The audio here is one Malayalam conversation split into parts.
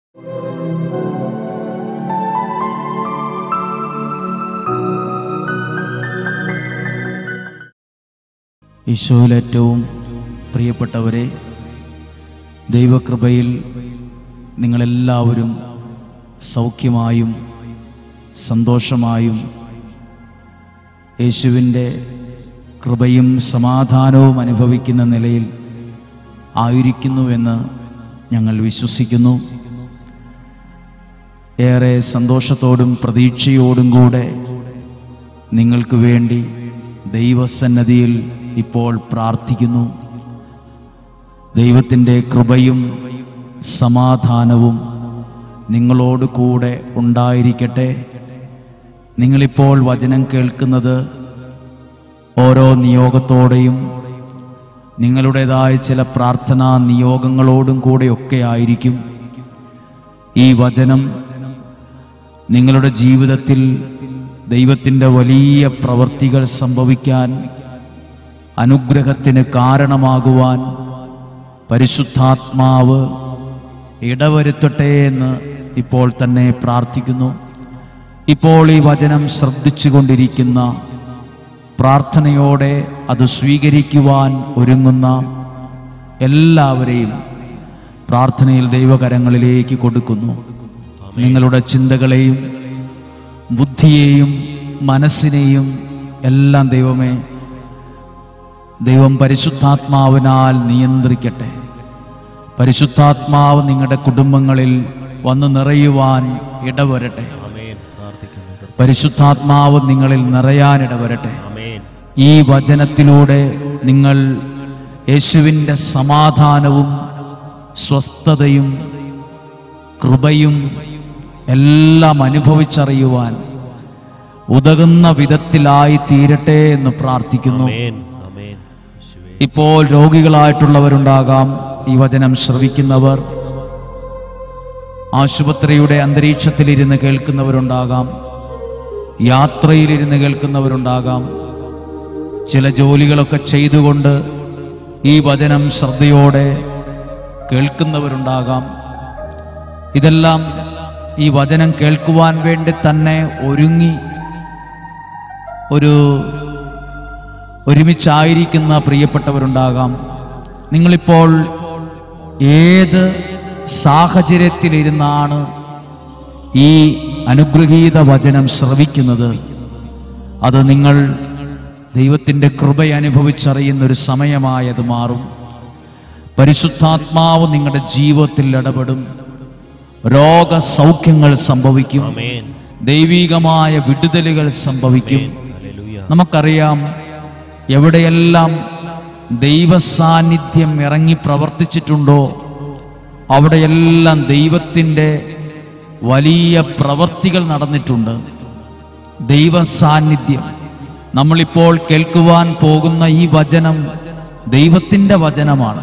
ഈശോയിൽ ഏറ്റവും പ്രിയപ്പെട്ടവരെ ദൈവകൃപയിൽ നിങ്ങളെല്ലാവരും സൗഖ്യമായും സന്തോഷമായും യേശുവിൻ്റെ കൃപയും സമാധാനവും അനുഭവിക്കുന്ന നിലയിൽ ആയിരിക്കുന്നുവെന്ന് ഞങ്ങൾ വിശ്വസിക്കുന്നു ഏറെ സന്തോഷത്തോടും പ്രതീക്ഷയോടും കൂടെ നിങ്ങൾക്ക് വേണ്ടി ദൈവസന്നദ്ധിയിൽ ഇപ്പോൾ പ്രാർത്ഥിക്കുന്നു ദൈവത്തിൻ്റെ കൃപയും സമാധാനവും നിങ്ങളോട് കൂടെ ഉണ്ടായിരിക്കട്ടെ നിങ്ങളിപ്പോൾ വചനം കേൾക്കുന്നത് ഓരോ നിയോഗത്തോടെയും നിങ്ങളുടേതായ ചില പ്രാർത്ഥനാ നിയോഗങ്ങളോടും കൂടെയൊക്കെ ആയിരിക്കും ഈ വചനം നിങ്ങളുടെ ജീവിതത്തിൽ ദൈവത്തിൻ്റെ വലിയ പ്രവർത്തികൾ സംഭവിക്കാൻ അനുഗ്രഹത്തിന് കാരണമാകുവാൻ പരിശുദ്ധാത്മാവ് ഇടവരുത്തട്ടെ എന്ന് ഇപ്പോൾ തന്നെ പ്രാർത്ഥിക്കുന്നു ഇപ്പോൾ ഈ വചനം ശ്രദ്ധിച്ചുകൊണ്ടിരിക്കുന്ന പ്രാർത്ഥനയോടെ അത് സ്വീകരിക്കുവാൻ ഒരുങ്ങുന്ന എല്ലാവരെയും പ്രാർത്ഥനയിൽ ദൈവകരങ്ങളിലേക്ക് കൊടുക്കുന്നു നിങ്ങളുടെ ചിന്തകളെയും ബുദ്ധിയെയും മനസ്സിനെയും എല്ലാം ദൈവമേ ദൈവം പരിശുദ്ധാത്മാവിനാൽ നിയന്ത്രിക്കട്ടെ പരിശുദ്ധാത്മാവ് നിങ്ങളുടെ കുടുംബങ്ങളിൽ വന്ന് നിറയുവാൻ ഇടവരട്ടെ ആമേൻ പ്രാർത്ഥിക്കുന്നു കർത്താവേ. പരിശുദ്ധാത്മാവ് നിങ്ങളിൽ നിറയാൻ ഇടവരട്ടെ ആമേൻ ഈ വചനത്തിലൂടെ നിങ്ങൾ യേശുവിൻ്റെ സമാധാനവും സ്വസ്ഥതയും കൃപയും എല്ലാം അനുഭവിച്ചറിയുവാൻ ഉതകുന്ന വിധത്തിലായി തീരട്ടെ എന്ന് പ്രാർത്ഥിക്കുന്നു ആമേൻ ആമേൻ യേശുവേ ഇപ്പോൾ രോഗികളായിട്ടുള്ളവരുണ്ടാകാം ഈ വചനം ശ്രവിക്കുന്നവർ ആശുപത്രിയുടെ അന്തരീക്ഷത്തിലിരുന്ന് കേൾക്കുന്നവരുണ്ടാകാം യാത്രയിലിരുന്ന് കേൾക്കുന്നവരുണ്ടാകാം ചില ജോലികളൊക്കെ ചെയ്തുകൊണ്ട് ഈ വചനം ശ്രദ്ധയോടെ കേൾക്കുന്നവരുണ്ടാകാം ഇതെല്ലാം ഈ വചനം കേൾക്കുവാൻ വേണ്ടി തന്നെ ഒരുങ്ങി ഒരു ഒരുമിച്ചായിരിക്കുന്ന പ്രിയപ്പെട്ടവരുണ്ടാകാം നിങ്ങളിപ്പോൾ ഏത് സാഹചര്യത്തിലിരുന്നാണ് ഈ അനുഗ്രഹീത വചനം ശ്രവിക്കുന്നത് അത് നിങ്ങൾ ദൈവത്തിൻ്റെ കൃപ അനുഭവിച്ചറിയുന്ന ഒരു സമയമായത് മാറും പരിശുദ്ധാത്മാവ് നിങ്ങളുടെ ജീവിതത്തിൽ ഇടപെടും രോഗസൗഖ്യങ്ങൾ സംഭവിക്കും ആമേൻ ദൈവികമായ വിടുതലുകൾ സംഭവിക്കും ഹല്ലേലൂയ നമുക്കറിയാം എവിടെയെല്ലാം ദൈവസാന്നിധ്യം ഇറങ്ങി പ്രവർത്തിച്ചിട്ടുണ്ടോ അവിടെയെല്ലാം ദൈവത്തിൻ്റെ വലിയ പ്രവർത്തികൾ നടന്നിട്ടുണ്ട് ദൈവസാന്നിധ്യം നമ്മളിപ്പോൾ കേൾക്കുവാൻ പോകുന്ന ഈ വചനം ദൈവത്തിൻ്റെ വചനമാണ്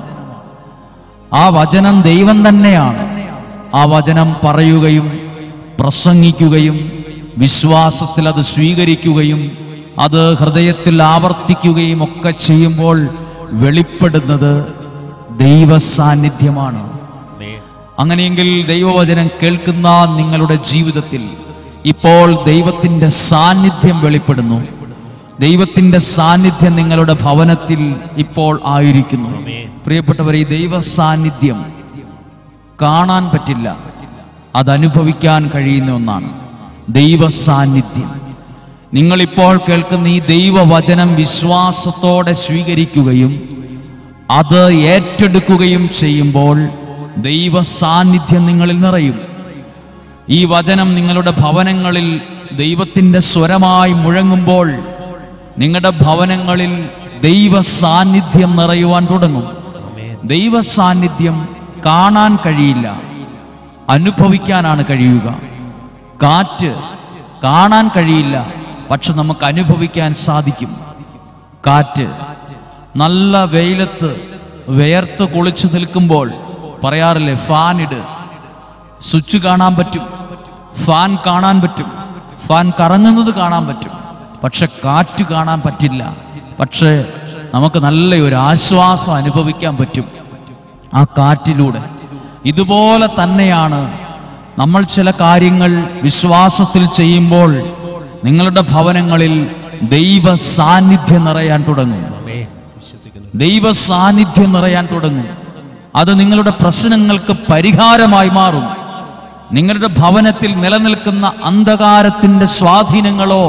ആ വചനം ദൈവം തന്നെയാണ് ആ വചനം പറയുകയും പ്രസംഗിക്കുകയും വിശ്വാസത്തിൽ അത് സ്വീകരിക്കുകയും അത് ഹൃദയത്തിൽ ആവർത്തിക്കുകയും ഒക്കെ ചെയ്യുമ്പോൾ വെളിപ്പെടുന്നത് ദൈവസാന്നിധ്യമാണ് ആമേൻ അങ്ങനെയെങ്കിൽ ദൈവവചനം കേൾക്കുന്ന നിങ്ങളുടെ ജീവിതത്തിൽ ഇപ്പോൾ ദൈവത്തിൻ്റെ സാന്നിധ്യം വെളിപ്പെടുന്നു ദൈവത്തിൻ്റെ സാന്നിധ്യം നിങ്ങളുടെ ഭവനത്തിൽ ഇപ്പോൾ ആയിരിക്കുന്നു ആമേൻ പ്രിയപ്പെട്ടവർ ഈ ദൈവ സാന്നിധ്യം കാണാൻ പറ്റില്ല അത് അനുഭവിക്കാൻ കഴിയുന്ന ഒന്നാണ് ദൈവ സാന്നിധ്യം നിങ്ങളിപ്പോൾ കേൾക്കുന്ന ഈ ദൈവവചനം വിശ്വാസത്തോടെ സ്വീകരിക്കുകയും അത് ഏറ്റെടുക്കുകയും ചെയ്യുമ്പോൾ ദൈവ സാന്നിധ്യം നിങ്ങളിൽ നിറയും ഈ വചനം നിങ്ങളുടെ ഭവനങ്ങളിൽ ദൈവത്തിൻ്റെ സ്വരമായി മുഴങ്ങുമ്പോൾ നിങ്ങളുടെ ഭവനങ്ങളിൽ ദൈവ സാന്നിധ്യം നിറയുവാൻ തുടങ്ങും ആമേൻ ദൈവ സാന്നിധ്യം കാണാൻ കഴിയില്ല അനുഭവിക്കാനാണ് കഴിയുക കാറ്റ് കാണാൻ കഴിയില്ല പക്ഷെ നമുക്ക് അനുഭവിക്കാൻ സാധിക്കും കാറ്റ് നല്ല വെയിലത്ത് വേർത്ത് കുളിച്ചു നിൽക്കുമ്പോൾ പറയാറില്ലേ ഫാൻ ഇട് സ്വിച്ച് കാണാൻ പറ്റും ഫാൻ കാണാൻ പറ്റും ഫാൻ കറങ്ങുന്നത് കാണാൻ പറ്റും പക്ഷെ കാറ്റ് കാണാൻ പറ്റില്ല പക്ഷേ നമുക്ക് നല്ല ഒരു ആശ്വാസം അനുഭവിക്കാൻ പറ്റും ആ കാറ്റിലൂടെ ഇതുപോലെ തന്നെയാണ് നമ്മൾ ചില കാര്യങ്ങൾ വിശ്വാസത്തിൽ ചെയ്യുമ്പോൾ നിങ്ങളുടെ ഭവനങ്ങളിൽ ദൈവ സാന്നിധ്യം നിറയാൻ തുടങ്ങും ആമേൻ വിശ്വസിക്കുന്നു ദൈവ സാന്നിധ്യം നിറയാൻ തുടങ്ങും അത് നിങ്ങളുടെ പ്രശ്നങ്ങൾക്ക് പരിഹാരമായി മാറും നിങ്ങളുടെ ഭവനത്തിൽ നിലനിൽക്കുന്ന അന്ധകാരത്തിന്റെ സ്വാധീനങ്ങളോ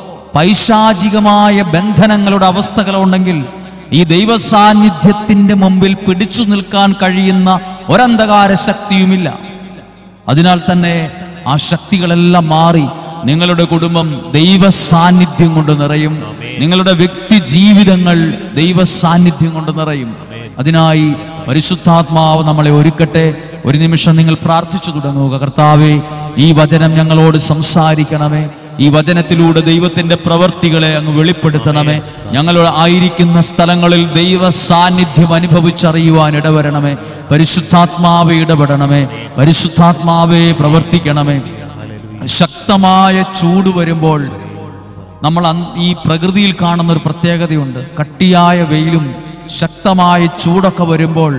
പൈശാചികമായ ബന്ധനങ്ങളുടെ അവസ്ഥകളോ ഉണ്ടെങ്കിൽ ഈ ദൈവ സാന്നിധ്യത്തിന്റെ മുമ്പിൽ പിടിച്ചു നിൽക്കാൻ കഴിയുന്ന ഒരന്ധകാര ശക്തിയുമില്ല അതിനാൽ തന്നെ ആ ശക്തികളെല്ലാം മാറി നിങ്ങളുടെ കുടുംബം ദൈവ സാന്നിധ്യം കൊണ്ട് നിറയും നിങ്ങളുടെ വ്യക്തി ജീവിതങ്ങൾ ദൈവ സാന്നിധ്യം കൊണ്ട് നിറയും അതിനായി പരിശുദ്ധാത്മാവ് നമ്മളെ ഒരുക്കട്ടെ ഒരു നിമിഷം നിങ്ങൾ പ്രാർത്ഥിച്ചു തുടങ്ങുക കർത്താവേ ഈ വചനം ഞങ്ങളോട് സംസാരിക്കണമേ ഈ വചനത്തിലൂടെ ദൈവത്തിന്റെ പ്രവർത്തികളെ അങ്ങ് വെളിപ്പെടുത്തണമേ ഞങ്ങൾ ആയിരിക്കുന്ന സ്ഥലങ്ങളിൽ ദൈവ സാന്നിധ്യം അനുഭവിച്ചറിയുവാൻ ഇടവരണമേ പരിശുദ്ധാത്മാവെ ഇടപെടണമേ പരിശുദ്ധാത്മാവെ പ്രവർത്തിക്കണമേ ശക്തമായ ചൂട് വരുമ്പോൾ നമ്മൾ അന്ന് ഈ പ്രകൃതിയിൽ കാണുന്ന ഒരു പ്രത്യേകതയുണ്ട് കട്ടിയായ വെയിലും ശക്തമായ ചൂടൊക്കെ വരുമ്പോൾ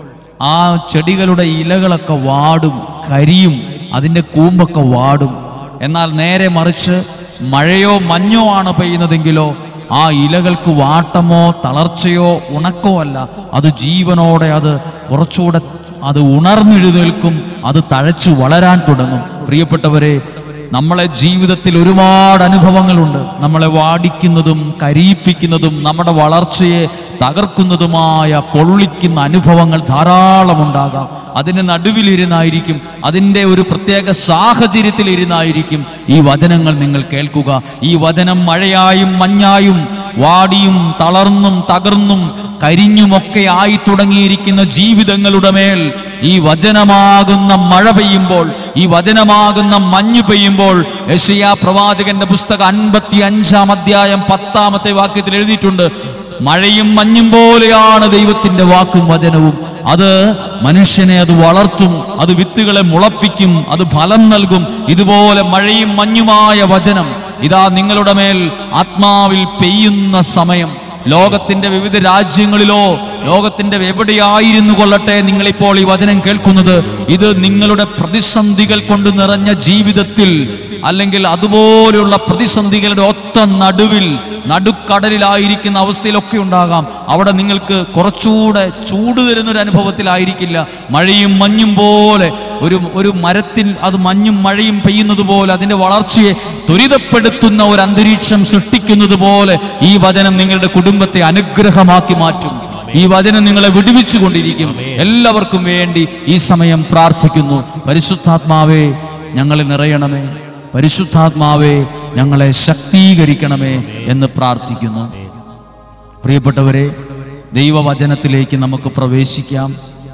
ആ ചെടികളുടെ ഇലകളൊക്കെ വാടും കരിയും അതിൻ്റെ കൂമ്പൊക്കെ വാടും എന്നാൽ നേരെ മറിച്ച് മഴയോ മഞ്ഞോ ആണ് പെയ്യുന്നതെങ്കിലോ ആ ഇലകൾക്ക് വാട്ടമോ തളർച്ചയോ ഉണക്കോ അല്ല അത് ജീവനോടെ അത് കുറച്ചുകൂടെ അത് ഉണർന്നെഴുന്നേൽക്കും അത് തഴച്ചു വളരാൻ തുടങ്ങും പ്രിയപ്പെട്ടവരെ നമ്മളെ ജീവിതത്തിൽ ഒരുപാട് അനുഭവങ്ങളുണ്ട് നമ്മളെ വാടിക്കുന്നതും കരിയിപ്പിക്കുന്നതും നമ്മുടെ വളർച്ചയെ തകർക്കുന്നതുമായ പൊള്ളിക്കുന്ന അനുഭവങ്ങൾ ധാരാളം ഉണ്ടാകാം അതിന് നടുവിലിരുന്നായിരിക്കും അതിൻ്റെ ഒരു പ്രത്യേക സാഹചര്യത്തിൽ ഇരുന്നായിരിക്കും ഈ വചനങ്ങൾ നിങ്ങൾ കേൾക്കുക ഈ വചനം മഴയായും മഞ്ഞായും വാടിയും തളർന്നും തകർന്നും കരിഞ്ഞുമൊക്കെ ആയി തുടങ്ങിയിരിക്കുന്ന ജീവിതങ്ങളുടെ മേൽ ഈ വചനമാകുന്ന മഴ പെയ്യുമ്പോൾ ഈ വചനമാകുന്ന മഞ്ഞ് പെയ്യുമ്പോൾ യശയാ പ്രവാചകന്റെ പുസ്തകം അൻപത്തി അഞ്ചാം അധ്യായം പത്താമത്തെ വാക്യത്തിൽ എഴുതിയിട്ടുണ്ട് മഴയും മഞ്ഞും പോലെയാണ് ദൈവത്തിന്റെ വാക്കും വചനവും അത് മനുഷ്യനെ അത് വളർത്തും അത് വിത്തുകളെ മുളപ്പിക്കും അത് ഫലം നൽകും ഇതുപോലെ മഴയും മഞ്ഞുമായ വചനം ഇതാ നിങ്ങളുടെ മേൽ ആത്മാവിൽ പെയ്യുന്ന സമയം ലോകത്തിന്റെ വിവിധ രാജ്യങ്ങളിലോ ലോകത്തിന്റെ എവിടെയായിരുന്നു കൊള്ളട്ടെ നിങ്ങളിപ്പോൾ ഈ വചനം കേൾക്കുന്നത് ഇത് നിങ്ങളുടെ പ്രതിസന്ധികൾ കൊണ്ട് നിറഞ്ഞ ജീവിതത്തിൽ അല്ലെങ്കിൽ അതുപോലെയുള്ള പ്രതിസന്ധികളുടെ ഒത്ത നടുവിൽ നടുക്കടലിലായിരിക്കുന്ന അവസ്ഥയിലൊക്കെ ഉണ്ടാകാം അവിടെ നിങ്ങൾക്ക് കുറച്ചുകൂടെ ചൂട് തരുന്നൊരു അനുഭവത്തിലായിരിക്കില്ല മഴയും മഞ്ഞും പോലെ ഒരു ഒരു മരത്തിൽ അത് മഞ്ഞും മഴയും പെയ്യുന്നത് പോലെ അതിന്റെ വളർച്ചയെ ത്വരിതപ്പെടുത്തുന്ന ഒരു അന്തരീക്ഷം സൃഷ്ടിക്കുന്നത് പോലെ ഈ വചനം നിങ്ങളുടെ കുടുംബത്തെ അനുഗ്രഹമാക്കി മാറ്റും ഈ വചനം നിങ്ങളെ വിടുവിച്ചു കൊണ്ടിരിക്കും എല്ലാവർക്കും വേണ്ടി ഈ സമയം പ്രാർത്ഥിക്കുന്നു പരിശുദ്ധാത്മാവേ ഞങ്ങളെ നിറയണമേ പരിശുദ്ധാത്മാവേ ഞങ്ങളെ ശക്തീകരിക്കണമേ എന്ന് പ്രാർത്ഥിക്കുന്നു പ്രിയപ്പെട്ടവരെ ദൈവവചനത്തിലേക്ക് നമുക്ക് പ്രവേശിക്കാം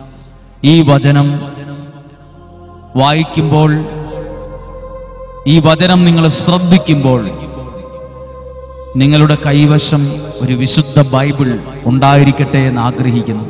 ഈ വചനം വായിക്കുമ്പോൾ ഈ വചനം നിങ്ങൾ ശ്രദ്ധിക്കുമ്പോൾ നിങ്ങളുടെ കൈവശം ഒരു വിശുദ്ധ ബൈബിൾ ഉണ്ടായിരിക്കട്ടെ എന്ന് ആഗ്രഹിക്കുന്നു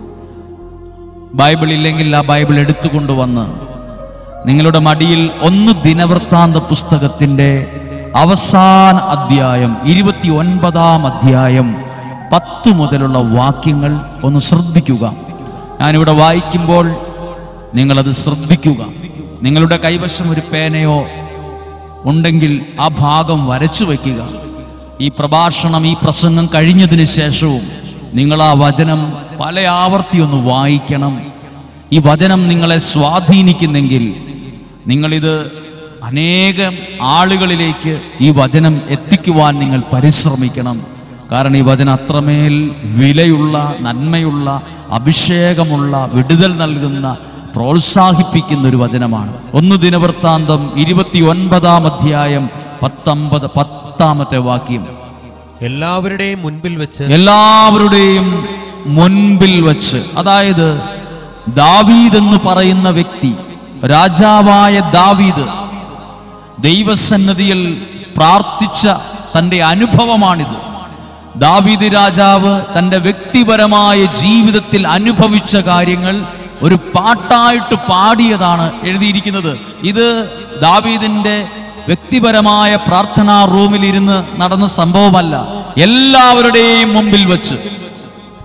ബൈബിൾ ഇല്ലെങ്കിൽ ആ ബൈബിൾ എടുത്തുകൊണ്ടുവന്ന് നിങ്ങളുടെ മടിയിൽ ഒന്ന് ദിനവൃത്താന്ത പുസ്തകത്തിന്റെ അവസാന അധ്യായം ഇരുപത്തി ഒൻപതാം അധ്യായം പത്ത് മുതലുള്ള വാക്യങ്ങൾ ഒന്ന് ശ്രദ്ധിക്കുക ഞാനിവിടെ വായിക്കുമ്പോൾ നിങ്ങളത് ശ്രദ്ധിക്കുക നിങ്ങളുടെ കൈവശം ഒരു പേനയോ ഉണ്ടെങ്കിൽ ആ ഭാഗം വരച്ചു വയ്ക്കുക ഈ പ്രഭാഷണം ഈ പ്രസംഗം കഴിഞ്ഞതിന് ശേഷവും നിങ്ങൾ ആ വചനം പല ആവർത്തി ഒന്ന് വായിക്കണം ഈ വചനം നിങ്ങളെ സ്വാധീനിക്കുന്നെങ്കിൽ നിങ്ങളിത് അനേകം ആളുകളിലേക്ക് ഈ വചനം എത്തിക്കുവാൻ നിങ്ങൾ പരിശ്രമിക്കണം കാരണം ഈ വചനം അത്രമേൽ വിലയുള്ള നന്മയുള്ള അഭിഷേകമുള്ള വിടുതൽ നൽകുന്ന പ്രോത്സാഹിപ്പിക്കുന്ന ഒരു വചനമാണ് ഒന്ന് ദിനവൃത്താന്തം ഇരുപത്തി ഒൻപതാം അധ്യായം പത്തൊമ്പത് പത്താമത്തെ വാക്യം എല്ലാവരുടെയും മുൻപിൽ വെച്ച് എല്ലാവരുടെയും മുൻപിൽ വച്ച് അതായത് ദാവീദ് എന്ന് പറയുന്ന വ്യക്തി രാജാവായ ദാവീദ് ദൈവസന്നതിയിൽ പ്രാർത്ഥിച്ച തന്റെ അനുഭവമാണിത് ദാവീദ് രാജാവ് തന്റെ വ്യക്തിപരമായ ജീവിതത്തിൽ അനുഭവിച്ച കാര്യങ്ങൾ ഒരു പാട്ടായിട്ട് പാടിയതാണ് എഴുതിയിരിക്കുന്നത് ഇത് ദാവീദിന്റെ വ്യക്തിപരമായ പ്രാർത്ഥനാ റൂമിൽ ഇരുന്ന് നടന്ന സംഭവമല്ല എല്ലാവരുടെയും മുമ്പിൽ വച്ച്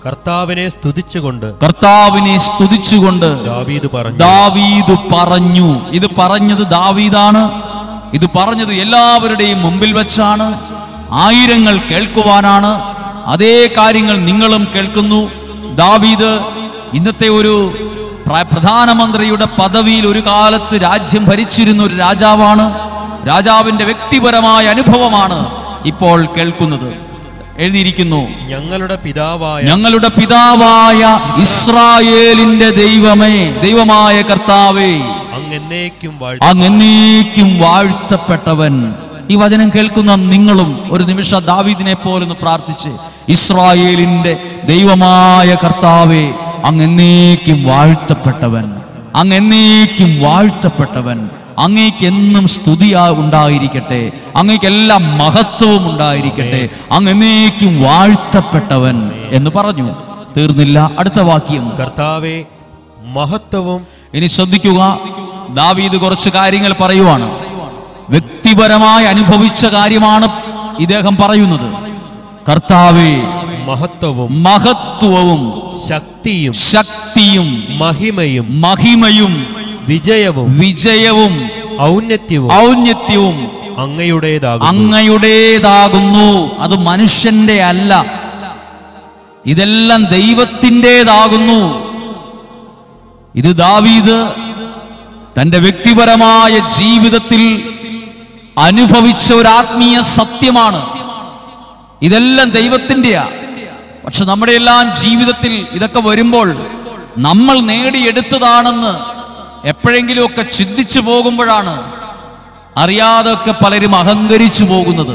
കർത്താവിനെ സ്തുതിച്ചുകൊണ്ട് കർത്താവിനെ സ്തുതിച്ചുകൊണ്ട് ദാവീദ് പറഞ്ഞു ദാവീദ് പറഞ്ഞു ഇത് പറഞ്ഞത് ദാവീദാണ് ഇത് പറഞ്ഞത് എല്ലാവരുടെയും മുമ്പിൽ വെച്ചാണ് ആയിരങ്ങൾ കേൾക്കുവാനാണ് അതേ കാര്യങ്ങൾ നിങ്ങളും കേൾക്കുന്നു ദാവീദ് ഇന്നത്തെ ഒരു പ്ര- പ്രധാനമന്ത്രിയുടെ പദവിയിൽ ഒരു കാലത്ത് രാജ്യം ഭരിച്ചിരുന്ന ഒരു രാജാവാണ് രാജാവിന്റെ വ്യക്തിപരമായ അനുഭവമാണ് ഇപ്പോൾ കേൾക്കുന്നത് എഴുതിയിരിക്കുന്നു ഞങ്ങളുടെ പിതാവായ ഞങ്ങളുടെ പിതാവായ ഇസ്രായേലിന്റെ ദൈവമേ ദൈവമായ കർത്താവേ അങ്ങെന്നേക്കും വാഴ്ത്ത അങ്ങേക്കും വാഴ്ത്തപ്പെട്ടവൻ ഈ വചനം കേൾക്കുന്ന നിങ്ങളും ഒരു നിമിഷം ദാവീദിനെ പോലൊന്ന് പ്രാർത്ഥിച്ച് ഇസ്രായേലിന്റെ ദൈവമായ കർത്താവേ അങ്ങേക്കും വാഴ്ത്തപ്പെട്ടവൻ അങ്ങേക്കും വാഴ്ത്തപ്പെട്ടവൻ അങ്ങേക്ക് എന്നും സ്തുതി ഉണ്ടായിരിക്കട്ടെ അങ്ങേക്ക് എല്ലാ മഹത്വവും ഉണ്ടായിരിക്കട്ടെ അങ്ങേക്കും വാഴ്ത്തപ്പെട്ടവൻ എന്ന് പറഞ്ഞു തീർന്നില്ല അടുത്ത വാക്യം കർത്താവെ മഹത്വവും ഇനി ശ്രദ്ധിക്കുക ദാവീദ് കുറച്ച് കാര്യങ്ങൾ പറയുവാണ് വ്യക്തിപരമായി അനുഭവിച്ച കാര്യമാണ് ഇദ്ദേഹം പറയുന്നത് കർത്താവേ മഹത്വവും മഹത്വവും ശക്തിയും ശക്തിയും മഹിമയും മഹിമയും വിജയവും വിജയവും ഔന്നത്യവും ഔന്നത്യവും അങ്ങയുടേതാകും അങ്ങയുടേതാകുന്നു അത് മനുഷ്യന്റെ അല്ല ഇതെല്ലാം ദൈവത്തിൻ്റെതാകുന്നു ഇത് ദാവീദ് തന്റെ വ്യക്തിപരമായ ജീവിതത്തിൽ അനുഭവിച്ച ഒരു ആത്മീയ സത്യമാണ് ഇതെല്ലാം ദൈവത്തിൻ്റെയാ പക്ഷെ നമ്മുടെ എല്ലാം ജീവിതത്തിൽ ഇതൊക്കെ വരുമ്പോൾ നമ്മൾ നേടിയെടുത്തതാണെന്ന് എപ്പോഴെങ്കിലുമൊക്കെ ചിന്തിച്ചു പോകുമ്പോഴാണ് അറിയാതൊക്കെ പലരും അഹങ്കരിച്ചു പോകുന്നത്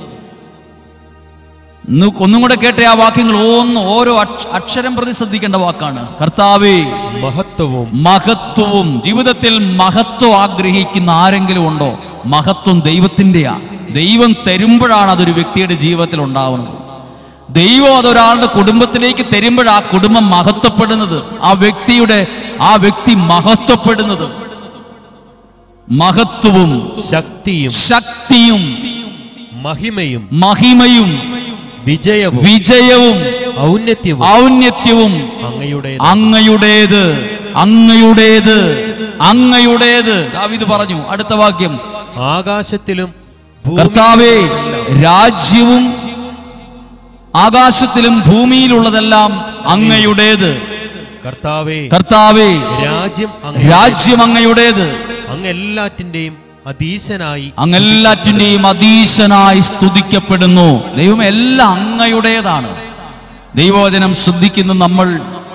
ഇന്ന് ഒന്നും കൂടെ കേട്ട ആ വാക്യങ്ങൾ ഒന്ന് ഓരോ അക്ഷ- അക്ഷരം പ്രതി ശ്രദ്ധിക്കേണ്ട വാക്കാണ് കർത്താവേ മഹത്വവും മഹത്വവും ജീവിതത്തിൽ മഹത്വം ആഗ്രഹിക്കുന്ന ആരെങ്കിലും ഉണ്ടോ മഹത്വം ദൈവത്തിൻ്റെയാ ദൈവം തരുമ്പോഴാണ് അതൊരു വ്യക്തിയുടെ ജീവിതത്തിൽ ഉണ്ടാവുന്നത് ദൈവം അതൊരാളുടെ കുടുംബത്തിലേക്ക് തരുമ്പോഴാ ആ കുടുംബം മഹത്വപ്പെടുന്നത് ആ വ്യക്തിയുടെ ആ വ്യക്തി മഹത്വപ്പെടുന്നത് മഹത്വവും ശക്തിയും ശക്തിയും മഹിമയും മഹിമയും വിജയവും വിജയവും ഔന്നത്യവും ഔന്നത്യവും അങ്ങയുടെ അങ്ങയുടേത് അങ്ങയുടേത് അങ്ങയുടേത് ദാവീദ് പറഞ്ഞു അടുത്ത വാക്യം ആകാശത്തിലും കർത്താവേ രാജ്യവും ആകാശത്തിലും ഭൂമിയിലുള്ളതെല്ലാം അങ്ങയുടേത് കർത്താവേ കർത്താവേ രാജ്യം അങ്ങ് രാജ്യം അങ്ങയുടേത് അങ്ങ് എല്ലാറ്റിന്റെയും അധീശനായി അങ്ങെല്ലാറ്റിന്റെയും അതീശനായി സ്തുതിക്കപ്പെടുന്നു ദൈവം എല്ലാം അങ്ങയുടേതാണ് ദൈവവചനം ശ്രദ്ധിക്കുന്ന നമ്മൾ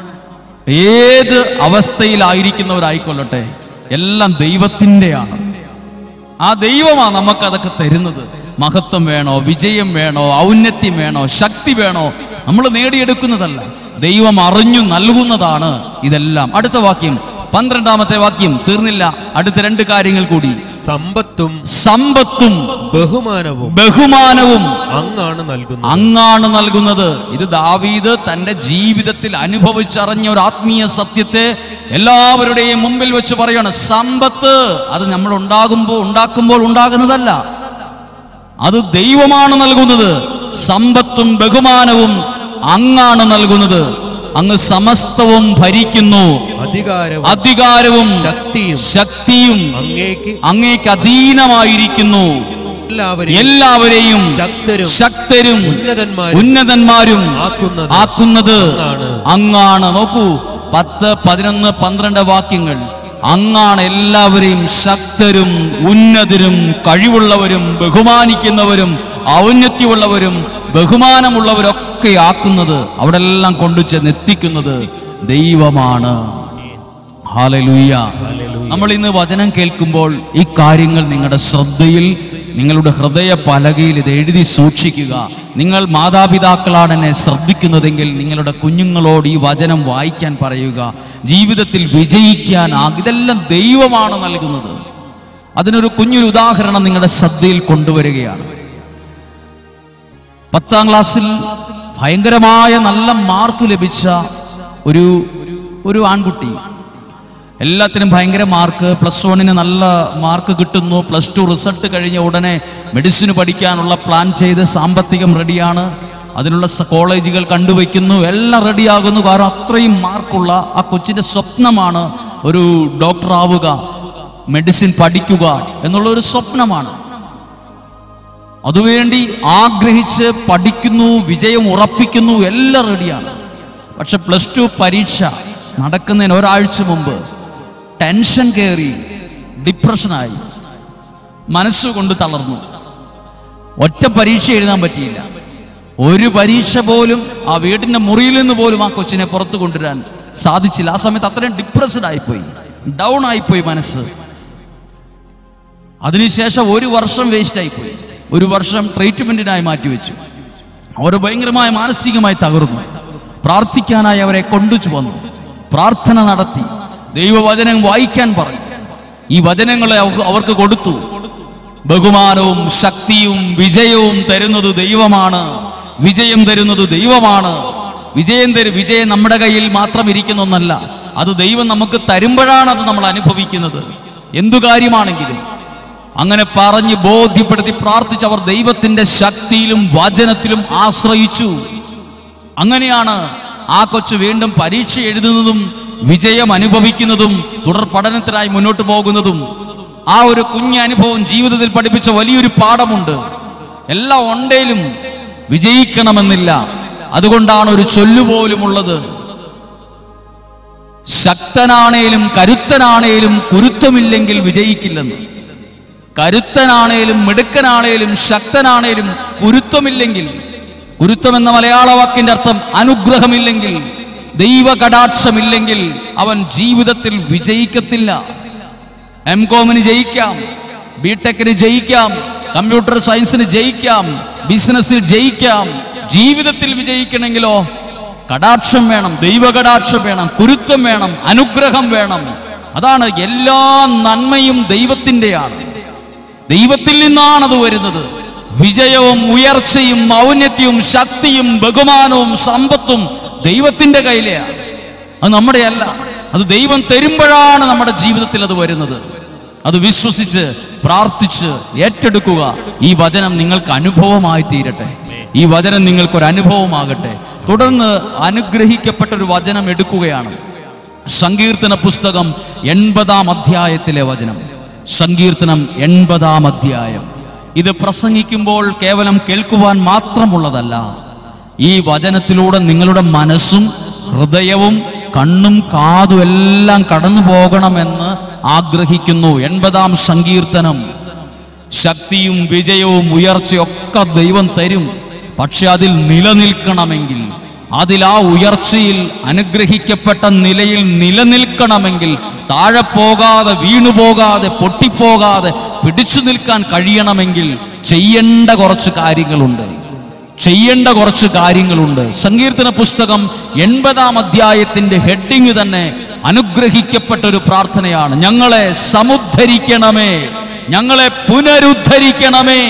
ഏത് അവസ്ഥയിലായിരിക്കുന്നവരായിക്കൊള്ളട്ടെ എല്ലാം ദൈവത്തിൻ്റെയാണ് ആ ദൈവമാണ് നമുക്ക് അതൊക്കെ തരുന്നത് മഹത്വം വേണോ വിജയം വേണോ ഔന്നത്യം വേണോ ശക്തി വേണോ നമ്മൾ നേടിയെടുക്കുന്നതല്ല ദൈവം അറിഞ്ഞു നൽകുന്നതാണ് ഇതെല്ലാം അടുത്ത വാക്യം പന്ത്രണ്ടാമത്തെ വാക്യം തീർന്നില്ല അടുത്ത രണ്ട് കാര്യങ്ങൾ കൂടി സമ്പത്തും സമ്പത്തും ബഹുമാനവും ബഹുമാനവും അങ്ങാണ് നൽകുന്നത് അങ്ങാണ് നൽകുന്നത് ഇത് ദാവീദ് തന്റെ ജീവിതത്തിൽ അനുഭവിച്ചറിഞ്ഞ ഒരു ആത്മീയ സത്യത്തെ എല്ലാവരുടെയും മുമ്പിൽ വെച്ച് പറയാണ് സമ്പത്ത് അത് നമ്മൾ ഉണ്ടാകുമ്പോൾ ഉണ്ടാക്കുമ്പോൾ ഉണ്ടാകുന്നതല്ല അത് ദൈവമാണ് നൽകുന്നത് സമ്പത്തും ബഹുമാനവും അങ്ങാണ് നൽകുന്നത് അങ്ങ് സമസ്തവും ഭരിക്കുന്നു അധികാരവും അധികാരവും ശക്തിയും ശക്തിയും അങ്ങേക്ക് അങ്ങേക്ക് അധീനമായിരിക്കുന്നു എല്ലാവരെയും എല്ലാവരെയും ശക്തരും ശക്തരും ഉന്നതന്മാരും ഉന്നതന്മാരും ആക്കുന്നത് ആക്കുന്നത് അങ്ങാണ്. അങ്ങാണ് നോക്കൂ പത്ത് പതിനൊന്ന് പന്ത്രണ്ട് വാക്യങ്ങൾ അങ്ങാണ് എല്ലാവരെയും ശക്തരും ഉന്നതരും കഴിവുള്ളവരും ബഹുമാനിക്കുന്നവരും ഔന്നത്യമുള്ളവരും ബഹുമാനമുള്ളവരൊക്കെ ആക്കുന്നത് അവിടെ എല്ലാം കൊണ്ടു ചെന്ന് എത്തിക്കുന്നത് ദൈവമാണ് ഹാലലൂയ നമ്മൾ ഇന്ന് വചനം കേൾക്കുമ്പോൾ ഈ കാര്യങ്ങൾ നിങ്ങളുടെ ശ്രദ്ധയിൽ നിങ്ങളുടെ ഹൃദയ പലകയിൽ ഇത് എഴുതി സൂക്ഷിക്കുക നിങ്ങൾ മാതാപിതാക്കളാണ് എന്നെ ശ്രദ്ധിക്കുന്നതെങ്കിൽ നിങ്ങളുടെ കുഞ്ഞുങ്ങളോട് ഈ വചനം വായിക്കാൻ പറയുക ജീവിതത്തിൽ വിജയിക്കാൻ ആ ഇതെല്ലാം ദൈവമാണ് നൽകുന്നത് അതിനൊരു കുഞ്ഞൊരു ഉദാഹരണം നിങ്ങളുടെ ശ്രദ്ധയിൽ കൊണ്ടുവരികയാണ് പത്താം ക്ലാസ്സിൽ ഭയങ്കരമായ നല്ല മാർക്ക് ലഭിച്ച ഒരു ഒരു ആൺകുട്ടി എല്ലാത്തിനും ഭയങ്കര മാർക്ക് പ്ലസ് വണ്ണിന് നല്ല മാർക്ക് കിട്ടുന്നു പ്ലസ് ടു റിസൾട്ട് കഴിഞ്ഞ ഉടനെ മെഡിസിന് പഠിക്കാനുള്ള പ്ലാൻ ചെയ്ത് സാമ്പത്തികം റെഡിയാണ് അതിനുള്ള സ- കോളേജുകൾ കണ്ടുവയ്ക്കുന്നു എല്ലാം റെഡിയാകുന്നു കാരണം അത്രയും മാർക്കുള്ള ആ കൊച്ചിൻ്റെ സ്വപ്നമാണ് ഒരു ഡോക്ടർ ആവുക മെഡിസിൻ പഠിക്കുക എന്നുള്ള ഒരു സ്വപ്നമാണ് അതുവേണ്ടി ആഗ്രഹിച്ച് പഠിക്കുന്നു വിജയം ഉറപ്പിക്കുന്നു എല്ലാം റെഡിയാണ് പക്ഷെ പ്ലസ് ടു പരീക്ഷ നടക്കുന്നതിന് ഒരാഴ്ച മുമ്പ് ടെൻഷൻ കയറി ഡിപ്രഷനായി മനസ്സുകൊണ്ട് തളർന്നു ഒറ്റ പരീക്ഷ എഴുതാൻ പറ്റിയില്ല ഒരു പരീക്ഷ പോലും ആ വീടിന്റെ മുറിയിൽ നിന്ന് പോലും ആ കൊച്ചിനെ പുറത്തു കൊണ്ടുവരാൻ സാധിച്ചില്ല ആ സമയത്ത് അത്രയും ഡിപ്രസ്ഡ് ആയിപ്പോയി ഡൗൺ ആയിപ്പോയി മനസ്സ് അതിനുശേഷം ഒരു വർഷം വേസ്റ്റ് ആയിപ്പോയി ഒരു വർഷം ട്രീറ്റ്മെന്റിനായി മാറ്റിവെച്ചു അവർ ഭയങ്കരമായ മാനസികമായി തകർന്നു പ്രാർത്ഥിക്കാനായി അവരെ കൊണ്ടുവച്ചു വന്നു പ്രാർത്ഥന നടത്തി ദൈവവചനം വായിക്കാൻ പറഞ്ഞു ഈ വചനങ്ങളെ അവർക്ക് അവർക്ക് കൊടുത്തു ബഹുമാനവും ശക്തിയും വിജയവും തരുന്നത് ദൈവമാണ് വിജയം തരുന്നത് ദൈവമാണ് വിജയം തരും വിജയം നമ്മുടെ കയ്യിൽ മാത്രം ഇരിക്കുന്ന ഒന്നല്ല അത് ദൈവം നമുക്ക് തരുമ്പോഴാണ് അത് നമ്മൾ അനുഭവിക്കുന്നത് എന്തു കാര്യമാണെങ്കിലും അങ്ങനെ പറഞ്ഞ് ബോധ്യപ്പെടുത്തി പ്രാർത്ഥിച്ച് അവർ ദൈവത്തിന്റെ ശക്തിയിലും വചനത്തിലും ആശ്രയിച്ചു അങ്ങനെയാണ് ആ കൊച്ചു വീണ്ടും പരീക്ഷ എഴുതുന്നതും വിജയം അനുഭവിക്കുന്നതും തുടർ പഠനത്തിനായി മുന്നോട്ട് പോകുന്നതും ആ ഒരു കുഞ്ഞ് അനുഭവം ജീവിതത്തിൽ പഠിപ്പിച്ച വലിയൊരു പാഠമുണ്ട് എല്ലാ ഒണ്ടയിലും വിജയിക്കണമെന്നില്ല അതുകൊണ്ടാണ് ഒരു ചൊല്ലുപോലും ഉള്ളത് ശക്തനാണേലും കരുത്തനാണേലും കുരുത്തമില്ലെങ്കിൽ വിജയിക്കില്ലെന്ന് കരുത്തനാണേലും മിടുക്കനാണേലും ശക്തനാണേലും കുരുത്തമില്ലെങ്കിൽ കുരുത്തം എന്ന മലയാള വാക്കിന്റെ അർത്ഥം അനുഗ്രഹമില്ലെങ്കിൽ ദൈവ കടാക്ഷമില്ലെങ്കിൽ അവൻ ജീവിതത്തിൽ വിജയിക്കത്തില്ല എം കോമിന് ജയിക്കാം ബിടെക്കിന് ജയിക്കാം കമ്പ്യൂട്ടർ സയൻസിന് ജയിക്കാം ബിസിനസ്സിൽ ജയിക്കാം ജീവിതത്തിൽ വിജയിക്കണമെങ്കിലോ കടാക്ഷം വേണം ദൈവ കടാക്ഷം വേണം കുരുത്തം വേണം അനുഗ്രഹം വേണം അതാണ് എല്ലാ നന്മയും ദൈവത്തിൻ്റെയാണ് ദൈവത്തിൽ നിന്നാണ് അത് വരുന്നത് വിജയവും ഉയർച്ചയും ഔന്നത്യവും ശക്തിയും ബഹുമാനവും സമ്പത്തും ദൈവത്തിന്റെ കയ്യിലെയാണ് അത് നമ്മുടെ അല്ല അത് ദൈവം തരുമ്പോഴാണ് നമ്മുടെ ജീവിതത്തിൽ അത് വരുന്നത് അത് വിശ്വസിച്ച് പ്രാർത്ഥിച്ച് ഏറ്റെടുക്കുക ഈ വചനം നിങ്ങൾക്ക് അനുഭവമായി തീരട്ടെ ഈ വചനം നിങ്ങൾക്കൊരു അനുഭവമാകട്ടെ തുടർന്ന് അനുഗ്രഹിക്കപ്പെട്ട ഒരു വചനം എടുക്കുകയാണ് സങ്കീർത്തന പുസ്തകം എൺപതാം അധ്യായത്തിലെ വചനം സങ്കീർത്തനം എൺപതാം അധ്യായം ഇത് പ്രസംഗിക്കുമ്പോൾ കേവലം കേൾക്കുവാൻ മാത്രമുള്ളതല്ല ഈ വചനത്തിലൂടെ നിങ്ങളുടെ മനസ്സും ഹൃദയവും കണ്ണും കാതും എല്ലാം കടന്നു പോകണമെന്ന് ആഗ്രഹിക്കുന്നു എൺപതാം സങ്കീർത്തനം ശക്തിയും വിജയവും ഉയർച്ചയൊക്കെ ദൈവം തരും പക്ഷെ അതിൽ നിലനിൽക്കണമെങ്കിൽ അതിൽ ആ ഉയർച്ചയിൽ അനുഗ്രഹിക്കപ്പെട്ട നിലയിൽ നിലനിൽക്കണമെങ്കിൽ താഴെ പോകാതെ വീണുപോകാതെ പൊട്ടിപ്പോകാതെ പിടിച്ചു നിൽക്കാൻ കഴിയണമെങ്കിൽ ചെയ്യേണ്ട കുറച്ച് കാര്യങ്ങളുണ്ട് ചെയ്യേണ്ട കുറച്ച് കാര്യങ്ങളുണ്ട് സങ്കീർത്തന പുസ്തകം എൺപതാം അധ്യായത്തിന്റെ ഹെഡിങ് തന്നെ അനുഗ്രഹിക്കപ്പെട്ട ഒരു പ്രാർത്ഥനയാണ് ഞങ്ങളെ സമുദ്ധരിക്കണമേ ഞങ്ങളെ പുനരുദ്ധരിക്കണമേ